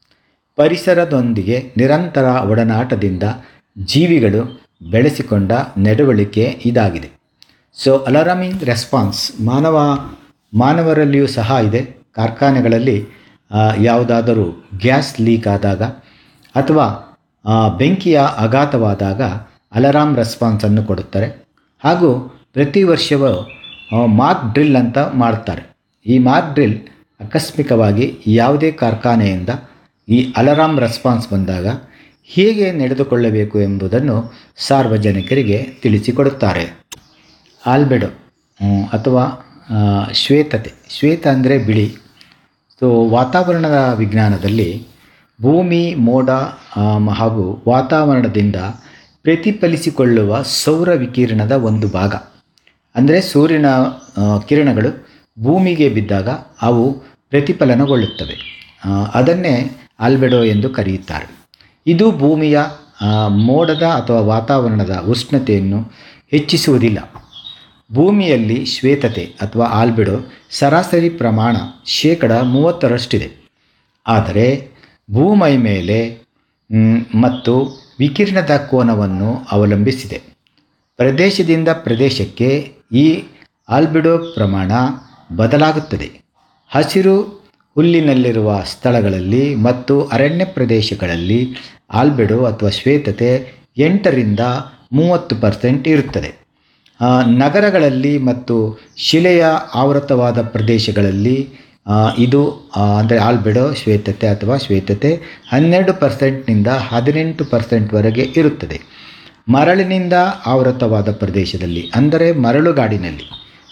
ಪರಿಸರದೊಂದಿಗೆ ನಿರಂತರ ಒಡನಾಟದಿಂದ ಜೀವಿಗಳು ಬೆಳೆಸಿಕೊಂಡ ನಡವಳಿಕೆ ಇದಾಗಿದೆ ಸೊ ಅಲಾರಾಮಿಂಗ್ ರೆಸ್ಪಾನ್ಸ್ ಮಾನವ ಮಾನವರಲ್ಲಿಯೂ ಸಹ ಇದೆ ಕಾರ್ಖಾನೆಗಳಲ್ಲಿ ಆ, ಯಾವುದಾದರೂ ಗ್ಯಾಸ್ ಲೀಕ್ ಆದಾಗ ಅಥವಾ ಆ, ಬೆಂಕಿಯ ಆಘಾತವಾದಾಗ ಅಲಾರಾಮ್ ರೆಸ್ಪಾನ್ಸನ್ನು ಕೊಡುತ್ತಾರೆ ಹಾಗೂ ಪ್ರತಿ ವರ್ಷವೂ ಮಾರ್ಕ್ ಡ್ರಿಲ್ ಅಂತ ಮಾಡ್ತಾರೆ ಈ ಮಾರ್ಕ್ ಡ್ರಿಲ್ ಆಕಸ್ಮಿಕವಾಗಿ ಯಾವುದೇ ಕಾರ್ಖಾನೆಯಿಂದ ಈ ಅಲಾರಾಮ್ ರೆಸ್ಪಾನ್ಸ್ ಬಂದಾಗ ಹೇಗೆ ನಡೆದುಕೊಳ್ಳಬೇಕು ಎಂಬುದನ್ನು ಸಾರ್ವಜನಿಕರಿಗೆ ತಿಳಿಸಿಕೊಡುತ್ತಾರೆ ಆಲ್ಬೆಡೋ ಹ್ಮ್, ಅಥವಾ ಆ, ಶ್ವೇತತೆ ಶ್ವೇತ ಅಂದರೆ ಬಿಳಿ ಸೊ ವಾತಾವರಣದ ವಿಜ್ಞಾನದಲ್ಲಿ ಭೂಮಿ ಮೋಡ ಆಮ್, ಹಾಗೂ ವಾತಾವರಣದಿಂದ ಪ್ರತಿಫಲಿಸಿಕೊಳ್ಳುವ ಸೌರ ವಿಕಿರಣದ ಒಂದು ಭಾಗ ಅಂದರೆ ಸೂರ್ಯನ ಆ, ಕಿರಣಗಳು ಭೂಮಿಗೆ ಬಿದ್ದಾಗ ಅವು ಪ್ರತಿಫಲನಗೊಳ್ಳುತ್ತವೆ ಆ, ಅದನ್ನೇ ಆಲ್ಬೆಡೋ ಎಂದು ಕರೆಯುತ್ತಾರೆ ಇದು ಭೂಮಿಯ ಆ, ಮೋಡದ ಅಥವಾ ವಾತಾವರಣದ ಉಷ್ಣತೆಯನ್ನು ಹೆಚ್ಚಿಸುವುದಿಲ್ಲ ಭೂಮಿಯಲ್ಲಿ ಶ್ವೇತತೆ ಅಥವಾ ಆಲ್ಬೆಡೋ ಸರಾಸರಿ ಪ್ರಮಾಣ ಶೇಕಡ ಮೂವತ್ತರಷ್ಟಿದೆ ಆದರೆ ಭೂಮೈ ಮೇಲೆ ಮ್, ಮತ್ತು ವಿಕಿರಣದ ಕೋನವನ್ನು ಅವಲಂಬಿಸಿದೆ ಪ್ರದೇಶದಿಂದ ಪ್ರದೇಶಕ್ಕೆ ಈ ಆಲ್ಬಿಡೋ ಪ್ರಮಾಣ ಬದಲಾಗುತ್ತದೆ ಹಸಿರು ಹುಲ್ಲಿನಲ್ಲಿರುವ ಸ್ಥಳಗಳಲ್ಲಿ ಮತ್ತು ಅರಣ್ಯ ಪ್ರದೇಶಗಳಲ್ಲಿ ಆಲ್ಬೆಡೋ ಅಥವಾ ಶ್ವೇತತೆ ಎಂಟರಿಂದ ಮೂವತ್ತು ಪರ್ಸೆಂಟ್ ಇರುತ್ತದೆ ಆ, ನಗರಗಳಲ್ಲಿ ಮತ್ತು ಶಿಲೆಯ ಆವೃತವಾದ ಪ್ರದೇಶಗಳಲ್ಲಿ ಆ, ಇದು ಅಂದರೆ ಆಲ್ಬೆಡೋ ಶ್ವೇತತೆ ಅಥವಾ ಶ್ವೇತತೆ ಹನ್ನೆರಡು ಪರ್ಸೆಂಟ್ನಿಂದ ಹದಿನೆಂಟು ಪರ್ಸೆಂಟ್ವರೆಗೆ ಇರುತ್ತದೆ ಮರಳಿನಿಂದ ಆವೃತವಾದ ಪ್ರದೇಶದಲ್ಲಿ ಅಂದರೆ ಮರಳುಗಾಡಿನಲ್ಲಿ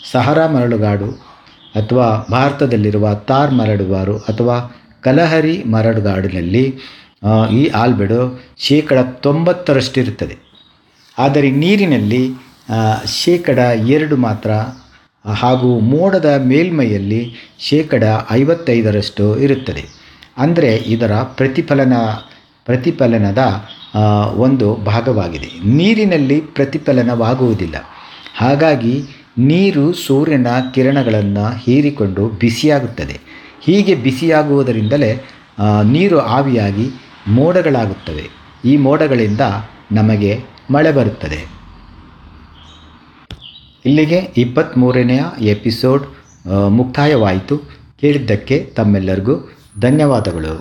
ಸಹರಾ ಮರಳುಗಾಡು ಅಥವಾ ಭಾರತದಲ್ಲಿರುವ ತಾರ್ ಮರಳುಗಾಡು ಅಥವಾ ಕಲಹರಿ ಮರಳುಗಾಡಿನಲ್ಲಿ ಆ, ಈ ಆಲ್ಬೆಡೋ ಶೇಕಡ ತೊಂಬತ್ತರಷ್ಟಿರುತ್ತದೆ ಆದರೆ ನೀರಿನಲ್ಲಿ ಆ, ಶೇಕಡ ಎರಡು ಮಾತ್ರ ಆ, ಹಾಗೂ ಮೋಡದ ಮೇಲ್ಮೈಯಲ್ಲಿ ಶೇಕಡ ಐವತ್ತೈದರಷ್ಟು ಇರುತ್ತದೆ ಅಂದರೆ ಇದರ ಪ್ರತಿಫಲನ ಪ್ರತಿಫಲನದ ಆ, ಒಂದು ಭಾಗವಾಗಿದೆ ನೀರಿನಲ್ಲಿ ಪ್ರತಿಫಲನವಾಗುವುದಿಲ್ಲ ಹಾಗಾಗಿ ನೀರು ಸೂರ್ಯನ ಕಿರಣಗಳನ್ನು ಹೀರಿಕೊಂಡು ಬಿಸಿಯಾಗುತ್ತದೆ ಹೀಗೆ ಬಿಸಿಯಾಗುವುದರಿಂದಲೇ ಆ, ನೀರು ಆವಿಯಾಗಿ ಮೋಡಗಳಾಗುತ್ತವೆ ಈ ಮೋಡಗಳಿಂದ ನಮಗೆ ಮಳೆ ಬರುತ್ತದೆ ಇಲ್ಲಿಗೆ ಇಪ್ಪತ್ತ್ಮೂರನೆಯ ಎಪಿಸೋಡ್ ಆ, ಮುಕ್ತಾಯವಾಯಿತು ಕೇಳಿದ್ದಕ್ಕೆ ತಮ್ಮೆಲ್ಲರಿಗೂ ಧನ್ಯವಾದಗಳು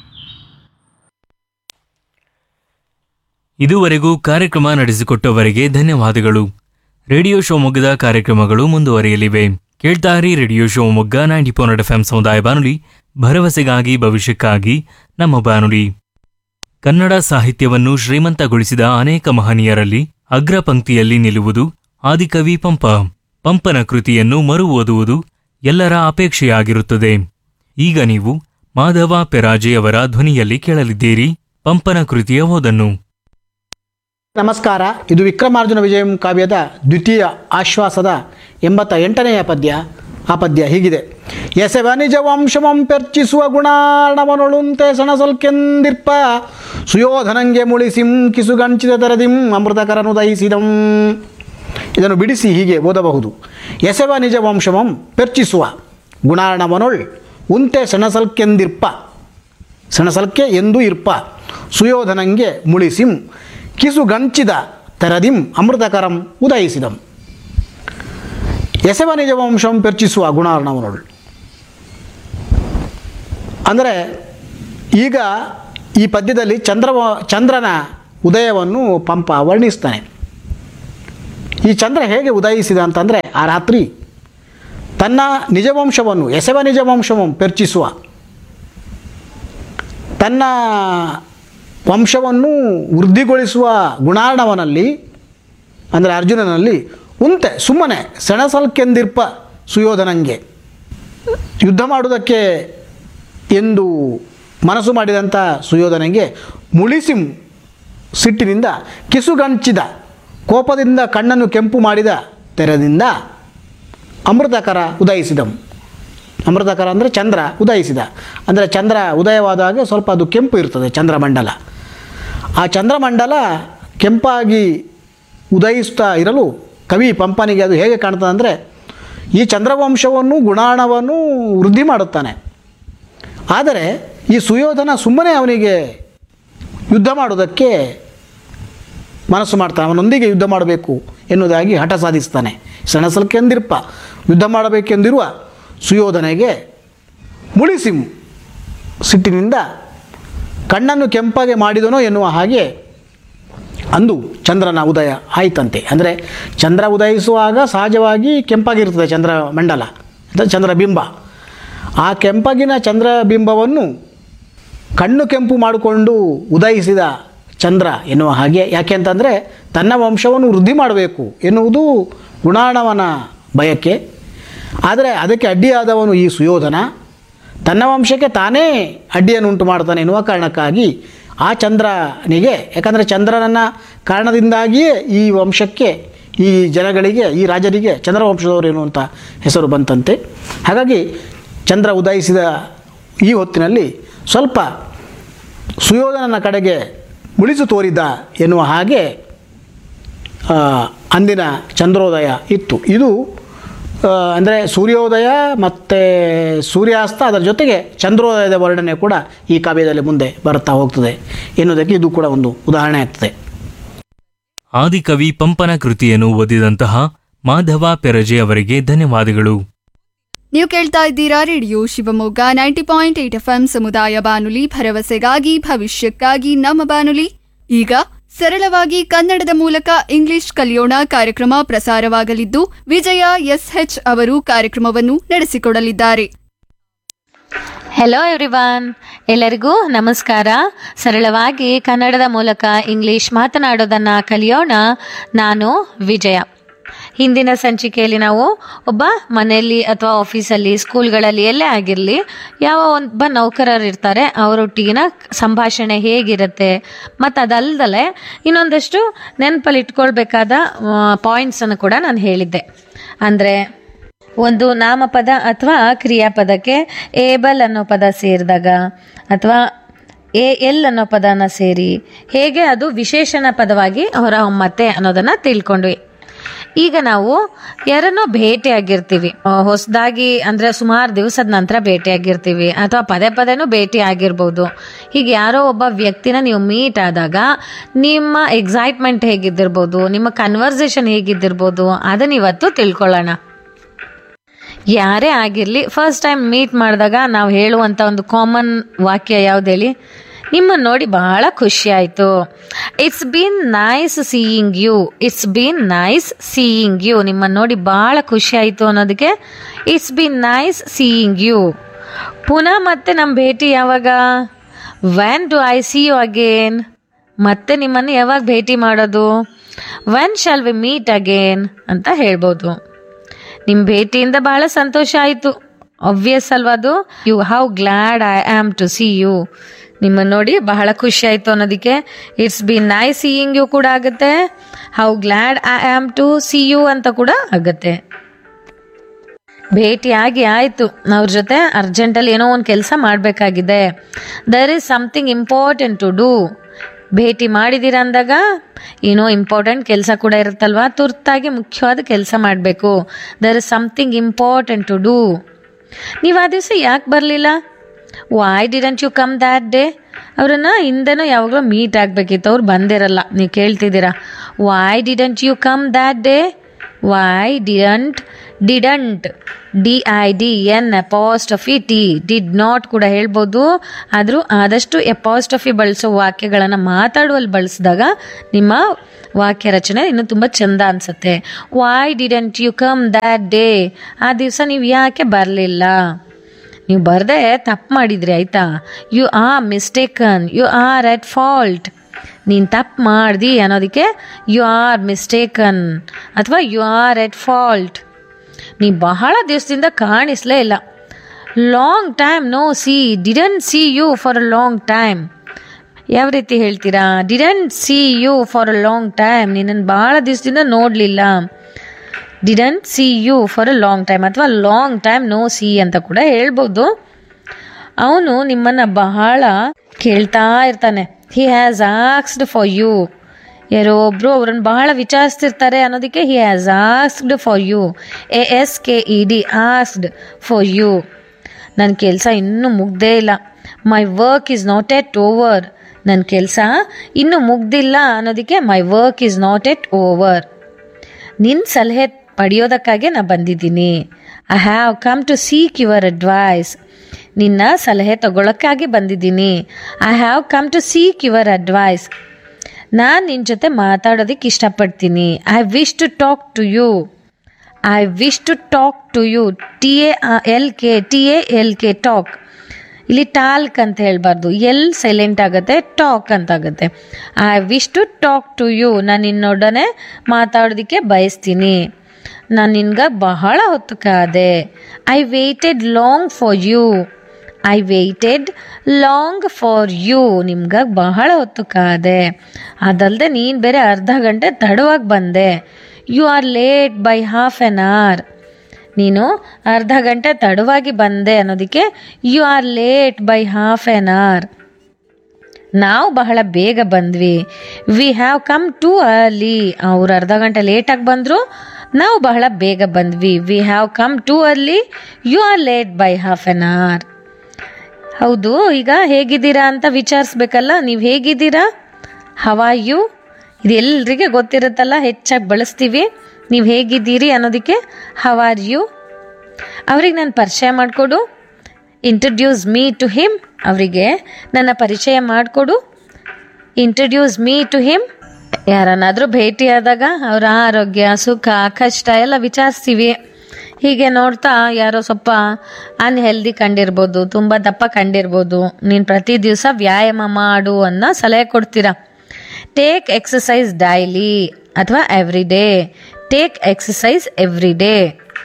ಇದುವರೆಗೂ ಕಾರ್ಯಕ್ರಮ ನಡೆಸಿಕೊಟ್ಟವರಿಗೆ ಧನ್ಯವಾದಗಳು ರೇಡಿಯೋ ಶಿವಮೊಗ್ಗದ ಕಾರ್ಯಕ್ರಮಗಳು ಮುಂದುವರಿಯಲಿವೆ ಕೇಳ್ತಾರಿ radio Shivamogga ninety four F ಸಮುದಾಯ ಬಾನುಲಿ ಭರವಸೆಗಾಗಿ ಭವಿಷ್ಯಕ್ಕಾಗಿ ನಮ್ಮ ಬಾನುಲಿ ಕನ್ನಡ ಸಾಹಿತ್ಯವನ್ನು ಶ್ರೀಮಂತಗೊಳಿಸಿದ ಅನೇಕ ಮಹನೀಯರಲ್ಲಿ ಅಗ್ರ ಪಂಕ್ತಿಯಲ್ಲಿ ನಿಲ್ಲುವುದು ಆದಿಕವಿ ಪಂಪ ಪಂಪನ ಕೃತಿಯನ್ನು ಮರು ಓದುವುದು ಎಲ್ಲರ ಅಪೇಕ್ಷೆಯಾಗಿರುತ್ತದೆ ಈಗ ನೀವು ಮಾಧವ ಪೆರಾಜೆಯವರ ಧ್ವನಿಯಲ್ಲಿ ಕೇಳಲಿದ್ದೀರಿ ಪಂಪನ ಕೃತಿಯ ಓದನ್ನು ನಮಸ್ಕಾರ ಇದು ವಿಕ್ರಮಾರ್ಜುನ ವಿಜಯಂ ಕಾವ್ಯದ ದ್ವಿತೀಯ ಆಶ್ವಾಸದ ಎಂಬತ್ತ ಎಂಟನೆಯ ಪದ್ಯ ಆ ಪದ್ಯ ಹೀಗಿದೆ ಎಸೆವ ನಿಜ ವಂಶಮಂ ಪೆರ್ಚಿಸುವ ಗುಣಾಣವನೊಳುಂತೆ ಸಣಸಲ್ಕೆಂದಿರ್ಪ ಸುಯೋಧನಂಗೆ ಮುಳಿಸಿಂ ಕಿಸುಗಂಚಿದ ತೆರದಿಂ ಅಮೃತಕರನು ದಹಿಸಿದಂ ಇದನ್ನು ಬಿಡಿಸಿ ಹೀಗೆ ಓದಬಹುದು ಎಸೆವ ನಿಜ ವಂಶಮಂ ಪೆರ್ಚಿಸುವ ಗುಣಾಣವನೊಳ್ ಉಂತೆ ಸಣಸಲ್ಕೆಂದಿರ್ಪ ಸಣಸಲ್ಕೆ ಎಂದು ಇರ್ಪ ಸುಯೋಧನಂಗೆ ಮುಳಿಸಿಂ ಕಿಸು ಗಂಚಿದ ತೆರದಿಂ ಅಮೃತಕರಂ ಉದಯಿಸಿದಂ ಎಸೆವ ನಿಜ ವಂಶಂ ಪೆರ್ಚಿಸುವ ಗುಣಾರ್ಣವನೊಳ್ ಅಂದರೆ ಈಗ ಈ ಪದ್ಯದಲ್ಲಿ ಚಂದ್ರ ಚಂದ್ರನ ಉದಯವನ್ನು ಪಂಪ ವರ್ಣಿಸ್ತಾನೆ ಈ ಚಂದ್ರ ಹೇಗೆ ಉದಯಿಸಿದ ಅಂತಂದರೆ ಆ ರಾತ್ರಿ ತನ್ನ ನಿಜವಂಶವನ್ನು ಎಸೆವ ನಿಜವಂಶವನ್ನು ಪೆರ್ಚಿಸುವ ತನ್ನ ವಂಶವನ್ನು ವೃದ್ಧಿಗೊಳಿಸುವ ಗುಣಾರ್ಣವನಲ್ಲಿ ಅಂದರೆ ಅರ್ಜುನನಲ್ಲಿ ಉಂತೆ ಸುಮ್ಮನೆ ಸೆಣಸಲ್ಕೆಂದಿರ್ಪ ಸುಯೋಧನಂಗೆ ಯುದ್ಧ ಮಾಡುವುದಕ್ಕೆ ಎಂದು ಮನಸ್ಸು ಮಾಡಿದಂಥ ಸುಯೋಧನಂಗೆ ಮುಳಿಸಿಂ ಸಿಟ್ಟಿನಿಂದ ಕಿಸುಗಂಚಿದ ಕೋಪದಿಂದ ಕಣ್ಣನ್ನು ಕೆಂಪು ಮಾಡಿದ ತೆರದಿಂದ ಅಮೃತಕರ ಉದಯಿಸಿದಂ ಅಮೃತಕರ ಅಂದರೆ ಚಂದ್ರ ಉದಯಿಸಿದ ಅಂದರೆ ಚಂದ್ರ ಉದಯವಾದಾಗ ಸ್ವಲ್ಪ ಅದು ಕೆಂಪು ಇರ್ತದೆ ಚಂದ್ರಮಂಡಲ ಆ ಚಂದ್ರಮಂಡಲ ಕೆಂಪಾಗಿ ಉದಯಿಸ್ತಾ ಇರಲು ಕವಿ ಪಂಪನಿಗೆ ಅದು ಹೇಗೆ ಕಾಣ್ತದೆ ಅಂದರೆ ಈ ಚಂದ್ರವಂಶವನ್ನು ಗುಣಾಣವನ್ನು ವೃದ್ಧಿ ಮಾಡುತ್ತಾನೆ ಆದರೆ ಈ ಸುಯೋಧನ ಸುಮ್ಮನೆ ಅವನಿಗೆ ಯುದ್ಧ ಮಾಡೋದಕ್ಕೆ ಮನಸ್ಸು ಮಾಡ್ತಾನೆ ಅವನೊಂದಿಗೆ ಯುದ್ಧ ಮಾಡಬೇಕು ಎನ್ನುವುದಾಗಿ ಹಠ ಸಾಧಿಸ್ತಾನೆ ಸಣಸಲ್ಕೆಂದಿರ್ಪ ಯುದ್ಧ ಮಾಡಬೇಕೆಂದಿರುವ ಸುಯೋಧನೆಗೆ ಮುಳಿಸಿಂ ಸಿಟ್ಟಿನಿಂದ ಕಣ್ಣನ್ನು ಕೆಂಪಾಗೆ ಮಾಡಿದನೋ ಎನ್ನುವ ಹಾಗೆ ಅಂದು ಚಂದ್ರನ ಉದಯ ಆಯಿತಂತೆ ಅಂದರೆ ಚಂದ್ರ ಉದಯಿಸುವಾಗ ಸಹಜವಾಗಿ ಕೆಂಪಾಗಿರ್ತದೆ ಚಂದ್ರ ಮಂಡಲ ಅಥವಾ ಚಂದ್ರಬಿಂಬ ಆ ಕೆಂಪಗಿನ ಚಂದ್ರಬಿಂಬವನ್ನು ಕಣ್ಣು ಕೆಂಪು ಮಾಡಿಕೊಂಡು ಉದಯಿಸಿದ ಚಂದ್ರ ಎನ್ನುವ ಹಾಗೆ ಯಾಕೆ ಅಂತಂದರೆ ತನ್ನ ವಂಶವನ್ನು ವೃದ್ಧಿ ಮಾಡಬೇಕು ಎನ್ನುವುದು ಗುಣಾಣವನ ಬಯಕೆ ಆದರೆ ಅದಕ್ಕೆ ಅಡ್ಡಿಯಾದವನು ಈ ಸುಯೋಧನ ತನ್ನ ವಂಶಕ್ಕೆ ತಾನೇ ಅಡ್ಡಿಯನ್ನು ಉಂಟು ಮಾಡ್ತಾನೆ ಎನ್ನುವ ಕಾರಣಕ್ಕಾಗಿ ಆ ಚಂದ್ರನಿಗೆ ಯಾಕಂದರೆ ಚಂದ್ರನನ್ನ ಕಾರಣದಿಂದಾಗಿಯೇ ಈ ವಂಶಕ್ಕೆ ಈ ಜನಗಳಿಗೆ ಈ ರಾಜರಿಗೆ ಚಂದ್ರವಂಶದವರು ಎನ್ನುವಂಥ ಹೆಸರು ಬಂತಂತೆ ಹಾಗಾಗಿ ಚಂದ್ರ ಉದಯಿಸಿದ ಈ ಹೊತ್ತಿನಲ್ಲಿ ಸ್ವಲ್ಪ ಸುಯೋಧನನ ಕಡೆಗೆ ಮುಳಿಸು ತೋರಿದ ಎನ್ನುವ ಹಾಗೆ ಆ, ಅಂದಿನ ಚಂದ್ರೋದಯ ಇತ್ತು ಇದು ಅಂದರೆ ಸೂರ್ಯೋದಯ ಮತ್ತು ಸೂರ್ಯಾಸ್ತ ಅದರ ಜೊತೆಗೆ ಚಂದ್ರೋದಯದ ವರ್ಣನೆ ಕೂಡ ಈ ಕಾವ್ಯದಲ್ಲಿ ಮುಂದೆ ಬರುತ್ತಾ ಹೋಗ್ತದೆ ಎನ್ನುವುದಕ್ಕೆ ಇದು ಕೂಡ ಒಂದು ಉದಾಹರಣೆ ಆಗ್ತದೆ ಆದಿಕವಿ ಪಂಪನ ಕೃತಿಯನ್ನು ಓದಿದಂತಹ ಮಾಧವ ಪೆರಜೆ ಅವರಿಗೆ ಧನ್ಯವಾದಗಳು ನೀವು ಕೇಳ್ತಾ ಇದ್ದೀರಾ radio Shivamogga ninety point eight F ಸಮುದಾಯ ಬಾನುಲಿ ಭರವಸೆಗಾಗಿ ಭವಿಷ್ಯಕ್ಕಾಗಿ ನಮ್ಮ ಬಾನುಲಿ ಈಗ ಸರಳವಾಗಿ ಕನ್ನಡದ ಮೂಲಕ ಇಂಗ್ಲಿಷ್ ಕಲಿಯೋಣ ಕಾರ್ಯಕ್ರಮ ಪ್ರಸಾರವಾಗಲಿದ್ದು ವಿಜಯ ಎಸ್ಎಚ್ ಅವರು ಕಾರ್ಯಕ್ರಮವನ್ನು ನಡೆಸಿಕೊಡಲಿದ್ದಾರೆ ಹೆಲೋ ಎವ್ರಿವಾನ್ ಎಲ್ಲರಿಗೂ ನಮಸ್ಕಾರ ಸರಳವಾಗಿ ಕನ್ನಡದ ಮೂಲಕ ಇಂಗ್ಲಿಷ್ ಮಾತನಾಡೋದನ್ನು ಕಲಿಯೋಣ ನಾನು ವಿಜಯ ಹಿಂದಿನ ಸಂಚಿಕೆಯಲ್ಲಿ ನಾವು ಒಬ್ಬ ಮನೆಯಲ್ಲಿ ಅಥವಾ ಆಫೀಸಲ್ಲಿ ಸ್ಕೂಲ್ಗಳಲ್ಲಿ ಎಲ್ಲೇ ಆಗಿರಲಿ ಯಾವ ಒಬ್ಬ ನೌಕರರು ಇರ್ತಾರೆ ಅವರೊಟ್ಟಿಗಿನ ಸಂಭಾಷಣೆ ಹೇಗಿರುತ್ತೆ ಮತ್ತು ಅದಲ್ದಲೆ ಇನ್ನೊಂದಷ್ಟು ನೆನಪಲ್ಲಿ ಇಟ್ಕೊಳ್ಬೇಕಾದ ಪಾಯಿಂಟ್ಸನ್ನು ಕೂಡ ನಾನು ಹೇಳಿದ್ದೆ ಅಂದರೆ ಒಂದು ನಾಮಪದ ಅಥವಾ ಕ್ರಿಯಾಪದಕ್ಕೆ ಏಬಲ್ ಅನ್ನೋ ಪದ ಸೇರಿದಾಗ ಅಥವಾ ಎ ಎಲ್ ಅನ್ನೋ ಪದನ ಸೇರಿ ಹೇಗೆ ಅದು ವಿಶೇಷಣ ಪದವಾಗಿ ಹೊರಹೊಮ್ಮತ್ತೆ ಅನ್ನೋದನ್ನ ತಿಳ್ಕೊಂಡ್ವಿ ಈಗ ನಾವು ಯಾರನ್ನೋ ಭೇಟಿಯಾಗಿರ್ತೀವಿ ಹೊಸದಾಗಿ ಅಂದ್ರೆ ಸುಮಾರು ದಿವಸದ ನಂತರ ಭೇಟಿಯಾಗಿರ್ತೀವಿ ಅಥವಾ ಪದೇ ಪದೇನೂ ಭೇಟಿ ಆಗಿರ್ಬೋದು ಹೀಗೆ ಯಾರೋ ಒಬ್ಬ ವ್ಯಕ್ತಿನ ನೀವು ಮೀಟ್ ಆದಾಗ ನಿಮ್ಮ ಎಕ್ಸೈಟ್ಮೆಂಟ್ ಹೇಗಿದ್ದಿರ್ಬೋದು ನಿಮ್ಮ ಕನ್ವರ್ಸೇಷನ್ ಹೇಗಿದ್ದಿರ್ಬೋದು ಅದನ್ನ ಇವತ್ತು ತಿಳ್ಕೊಳ್ಳೋಣ ಯಾರೇ ಆಗಿರಲಿ ಫಸ್ಟ್ ಟೈಮ್ ಮೀಟ್ ಮಾಡಿದಾಗ ನಾವು ಹೇಳುವಂಥ ಒಂದು ಕಾಮನ್ ವಾಕ್ಯ ಯಾವ್ದು ಹೇಳಿ ನಿಮ್ಮನ್ನು ನೋಡಿ ಬಹಳ ಖುಷಿ ಆಯಿತು it's been nice seeing you it's been nice seeing you ನಿಮ್ಮನ್ನು ನೋಡಿ ಬಹಳ ಖುಷಿ ಆಯಿತು ಅನ್ನೋದಕ್ಕೆ it's been nice seeing you ಪುನಃ ಮತ್ತೆ ನಮ್ಮ ಭೇಟಿ ಯಾವಾಗ when do I see you again ಮತ್ತೆ ನಿಮ್ಮನ್ನು ಯಾವಾಗ ಭೇಟಿ ಮಾಡೋದು when shall we meet again ಅಂತ ಹೇಳ್ಬೋದು ನಿಮ್ಮ ಭೇಟಿಯಿಂದ ಬಹಳ ಸಂತೋಷ ಆಯಿತು ಒಬ್ವಿಯಸ್ ಅಲ್ವಾ ಅದು you how glad I am to see you ನಿಮ್ಮನ್ನು ನೋಡಿ ಬಹಳ ಖುಷಿ ಆಯಿತು ಅನ್ನೋದಕ್ಕೆ it's be nice seeing you ಕೂಡ ಆಗುತ್ತೆ how glad I am to see you ಅಂತ ಕೂಡ ಆಗುತ್ತೆ ಭೇಟಿಯಾಗಿ ಆಯಿತು ಅವ್ರ ಜೊತೆ ಅರ್ಜೆಂಟಲ್ಲಿ ಏನೋ ಒಂದು ಕೆಲಸ ಮಾಡಬೇಕಾಗಿದೆ there is something important to do ಭೇಟಿ ಮಾಡಿದ್ದೀರ ಅಂದಾಗ ಏನೋ ಇಂಪಾರ್ಟೆಂಟ್ ಕೆಲಸ ಕೂಡ ಇರುತ್ತಲ್ವಾ ತುರ್ತಾಗಿ ಮುಖ್ಯವಾದ ಕೆಲಸ ಮಾಡಬೇಕು there is something important to do ನೀವು ಆ ದಿವಸ ಯಾಕೆ ಬರಲಿಲ್ಲ why didn't you come that day ಅವರನ್ನ ಹಿಂದೆನೂ ಯಾವಾಗಲೂ ಮೀಟ್ ಆಗಬೇಕಿತ್ತು ಅವ್ರು ಬಂದಿರಲ್ಲ ನೀವು ಕೇಳ್ತಿದ್ದೀರಾ why didn't you come that day why didn't didn't D I D N apostrophe T did not ಕೂಡ ಹೇಳ್ಬೋದು ಆದರೂ ಆದಷ್ಟು ಎಪಾಸ್ಟಫಿ ಬಳಸೋ ವಾಕ್ಯಗಳನ್ನು ಮಾತಾಡುವಲ್ಲಿ ಬಳಸಿದಾಗ ನಿಮ್ಮ ವಾಕ್ಯ ರಚನೆ ಇನ್ನೂ ತುಂಬ ಚಂದ ಅನ್ಸುತ್ತೆ why didn't you come that day ಆ ದಿವಸ ನೀವು ಯಾಕೆ ಬರಲಿಲ್ಲ ನೀವು ಬರದೆ ತಪ್ಪು ಮಾಡಿದ್ರಿ ಆಯ್ತಾ you are mistaken you are at fault ನೀನು ತಪ್ಪು ಮಾಡ್ದಿ ಅನ್ನೋದಕ್ಕೆ ಯು ಆರ್ ಮಿಸ್ಟೇಕನ್ ಅಥವಾ ಯು ಆರ್ ಎಟ್ ಫಾಲ್ಟ್ ನೀ ಬಹಳ ದಿವಸದಿಂದ ಕಾಣಿಸ್ಲೇ ಇಲ್ಲ long time no see didn't see you for a long time ಯಾವ ರೀತಿ ಹೇಳ್ತೀರಾ didn't see you for a long time ನಿನ್ನನ್ನು ಭಾಳ ದಿವಸದಿಂದ ನೋಡಲಿಲ್ಲ didn't see you for a long time ಅಥವಾ ಲಾಂಗ್ ಟೈಮ್ ನೋ ಸಿ ಅಂತ ಕೂಡ ಹೇಳ್ಬೋದು ಅವನು ನಿಮ್ಮನ್ನು ಬಹಳ ಕೇಳ್ತಾ ಇರ್ತಾನೆ ಹಿ ಹ್ಯಾಸ್ ಆಕ್ಸ್ಡ್ ಫಾರ್ ಯು ಯಾರೋ ಒಬ್ರು ಅವ್ರನ್ನ ಬಹಳ ವಿಚಾರಿಸ್ತಿರ್ತಾರೆ ಅನ್ನೋದಕ್ಕೆ he has asked for you A S K E D asked for you ನನ್ನ ಕೆಲಸ ಇನ್ನೂ ಮುಗ್ದೇ ಇಲ್ಲ my work is not yet over ನನ್ನ ಕೆಲಸ ಇನ್ನೂ ಮುಗ್ದಿಲ್ಲ ಅನ್ನೋದಕ್ಕೆ my work is not yet over ನಿನ್ನ ಸಲಹೆ ಪಡೆಯೋದಕ್ಕಾಗೆ ನಾ ಬಂದಿದ್ದೀನಿ I have come to seek your advice ನಿನ್ನ ಸಲಹೆ ತಗೊಳಕ್ಕಾಗಿ ಬಂದಿದ್ದೀನಿ I have come to seek your advice ನಾನು ನಿನ್ನ ಜೊತೆ ಮಾತಾಡೋದಕ್ಕೆ ಇಷ್ಟಪಡ್ತೀನಿ I wish to talk to you I wish to talk to you T A L K T A L K talk ಇಲ್ಲಿ ಟಾಲ್ಕ್ ಅಂತ ಹೇಳ್ಬಾರ್ದು ಎಲ್ ಸೈಲೆಂಟ್ ಆಗುತ್ತೆ talk ಅಂತ ಆಗುತ್ತೆ I wish to talk to you ನಾನು ನಿನ್ನೊಡನೆ ಮಾತಾಡೋದಕ್ಕೆ ಬಯಸ್ತೀನಿ ನಾನು ನಿನ್ಗೆ ಬಹಳ ಹೊತ್ತು ಕಾದೆ I waited long for you I waited long for you ನಿಮ್ಗೆ ಬಹಳ ಹೊತ್ತು ಕಾದೆ ಅದಲ್ಲದೆ ನೀನು ಬೇರೆ ಅರ್ಧ ಗಂಟೆ ತಡವಾಗಿ ಬಂದೆ you are late by half an hour ನೀನು ಅರ್ಧ ಗಂಟೆ ತಡವಾಗಿ ಬಂದೆ ಅನ್ನೋದಕ್ಕೆ you are late by half an hour ನಾವು ಬಹಳ ಬೇಗ ಬಂದ್ವಿ we have come too early ಅವ್ರು ಅರ್ಧ ಗಂಟೆ ಲೇಟಾಗಿ ಬಂದರು ನಾವು ಬಹಳ ಬೇಗ ಬಂದ್ವಿ we have come too early you are late by half an hour ಹೌದು ಈಗ ಹೇಗಿದ್ದೀರಾ ಅಂತ ವಿಚಾರಿಸ್ಬೇಕಲ್ಲ ನೀವು ಹೇಗಿದ್ದೀರಾ ಹವಾ ಯು ಇದು ಎಲ್ರಿಗೆ ಗೊತ್ತಿರುತ್ತಲ್ಲ ಹೆಚ್ಚಾಗಿ ಬಳಸ್ತೀವಿ ನೀವು ಹೇಗಿದ್ದೀರಿ ಅನ್ನೋದಕ್ಕೆ ಹವ್ ಆರ್ ಯು ಅವ್ರಿಗೆ ನಾನು ಪರಿಚಯ ಮಾಡಿಕೊಡು ಇಂಟ್ರಡ್ಯೂಸ್ ಮೀ ಟು ಹಿಮ್ ಅವರಿಗೆ ನನ್ನ ಪರಿಚಯ ಮಾಡಿಕೊಡು ಇಂಟ್ರಡ್ಯೂಸ್ ಮೀ ಟು ಹಿಮ್ ಯಾರನ್ನಾದರೂ ಭೇಟಿಯಾದಾಗ ಅವರ ಆರೋಗ್ಯ ಸುಖ ಕಷ್ಟ ಎಲ್ಲ ವಿಚಾರಿಸ್ತೀವಿ ಹೀಗೆ ನೋಡ್ತಾ ಯಾರೋ ಸ್ವಲ್ಪ ಅನ್ಹೆಲ್ದಿ ಕಂಡಿರ್ಬೋದು ತುಂಬ ದಪ್ಪ ಕಂಡಿರ್ಬೋದು ನೀನು ಪ್ರತಿ ದಿವಸ ವ್ಯಾಯಾಮ ಮಾಡು ಅನ್ನೋ ಸಲಹೆ ಕೊಡ್ತೀರಾ ಟೇಕ್ ಎಕ್ಸಸೈಸ್ ಡೈಲಿ ಅಥವಾ every day take exercise every day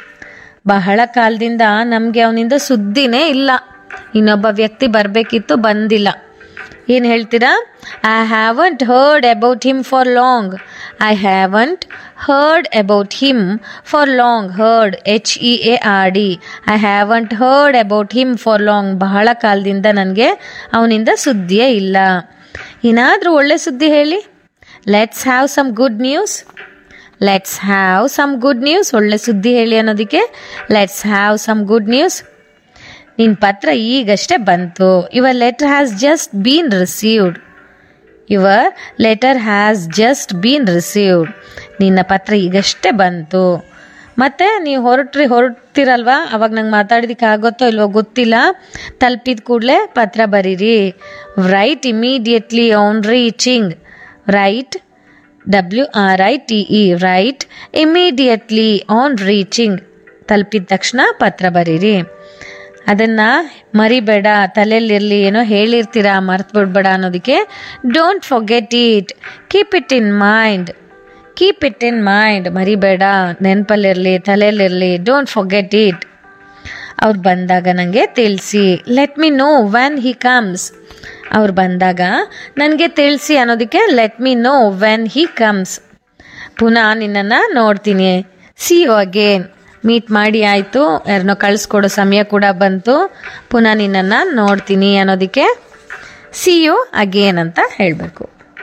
ಬಹಳ ಕಾಲದಿಂದ ನಮಗೆ ಅವನಿಂದ ಸುದ್ದಿನೇ ಇಲ್ಲ ಇನ್ನೊಬ್ಬ ವ್ಯಕ್ತಿ ಬರಬೇಕಿತ್ತು ಬಂದಿಲ್ಲ ಏನು ಹೇಳ್ತೀರಾ I haven't heard about him for long I haven't heard about him for long heard H E A R D I haven't heard about him for long ಬಹಳ ಕಾಲದಿಂದ ನನಗೆ ಅವನಿಂದ ಸುದ್ದಿಯೇ ಇಲ್ಲ ಏನಾದರೂ ಒಳ್ಳೆ ಸುದ್ದಿ ಹೇಳಿ let's have some good news let's have some good news ಒಳ್ಳೆ ಸುದ್ದಿ ಹೇಳಿ ಅನ್ನೋದಕ್ಕೆ let's have some good news ನಿನ್ನ ಪತ್ರ ಈಗಷ್ಟೇ ಬಂತು your letter has just been received your letter has just been received ನಿನ್ನ ಪತ್ರ ಈಗಷ್ಟೇ ಬಂತು ಮತ್ತೆ ನೀವು ಹೊರಟ್ರಿ ಹೊರಡ್ತಿರಲ್ವಾ ಅವಾಗ ನಂಗೆ ಮಾತಾಡೋದಕ್ಕೆ ಆಗುತ್ತೋ ಇಲ್ವೋ ಗೊತ್ತಿಲ್ಲ ತಲುಪಿದ ಕೂಡಲೇ ಪತ್ರ ಬರೀರಿ write immediately on reaching write W R I T E write immediately on reaching ತಲುಪಿದ ತಕ್ಷಣ ಪತ್ರ ಬರೀರಿ ಅದನ್ನ ಮರಿಬೇಡ ತಲೆಯಲ್ಲಿರಲಿ ಏನೋ ಹೇಳಿರ್ತೀರಾ ಮರ್ತು ಬಿಡ್ಬೇಡ ಅನ್ನೋದಕ್ಕೆ don't forget it keep it in mind keep it in mind ಮರಿಬೇಡ ನೆನಪಲ್ಲಿರಲಿ ತಲೆಯಲ್ಲಿರಲಿ ಡೋಂಟ್ ಫೊಗೆಟ್ ಇಟ್ ಅವ್ರು ಬಂದಾಗ ನನಗೆ ತಿಳಿಸಿ let me know when he comes ಅವ್ರು ಬಂದಾಗ ನನಗೆ ತಿಳಿಸಿ ಅನ್ನೋದಕ್ಕೆ let me know when he comes ಪುನಃ ನಿನ್ನನ್ನು ನೋಡ್ತೀನಿ ಸಿ ಯು ಅಗೇನ್ ಮೀಟ್ ಮಾಡಿ ಆಯಿತು ಯಾರನ್ನೋ ಕಳಿಸ್ಕೊಡೋ ಸಮಯ ಕೂಡ ಬಂತು ಪುನಃ ನಿನ್ನನ್ನು ನೋಡ್ತೀನಿ ಅನ್ನೋದಕ್ಕೆ ಸಿ ಯು ಅಗೇನ್ ಅಂತ ಹೇಳಬೇಕು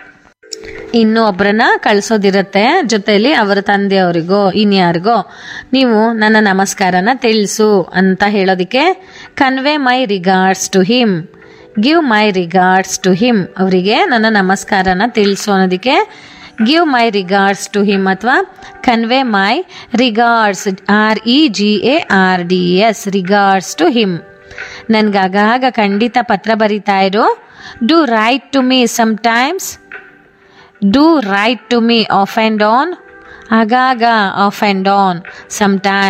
ಇನ್ನು ಒಬ್ಬರನ್ನ ಕಳಿಸೋದಿರುತ್ತೆ ಜೊತೆಲಿ ಅವರ ತಂದೆಯವರಿಗೋ ಇನ್ಯಾರಿಗೋ ನೀವು ನನ್ನ ನಮಸ್ಕಾರನ ತಿಳಿಸು ಅಂತ ಹೇಳೋದಕ್ಕೆ convey my regards to him give my regards to him ಅವರಿಗೆ ನನ್ನ ನಮಸ್ಕಾರನ ತಿಳಿಸು ಅನ್ನೋದಕ್ಕೆ give my regards to him ಅಥವಾ convey my regards R E G A R D S regards to him ನನ್ಗಾಗ ಖಂಡಿತ ಪತ್ರ ಬರಿತಾ ಇರು do write to me sometimes do write to me off and on ಆಗಾಗ ಆಫ್ ಆ್ಯಂಡ್ ಆನ್ ಸಮ್ಟೈಮ್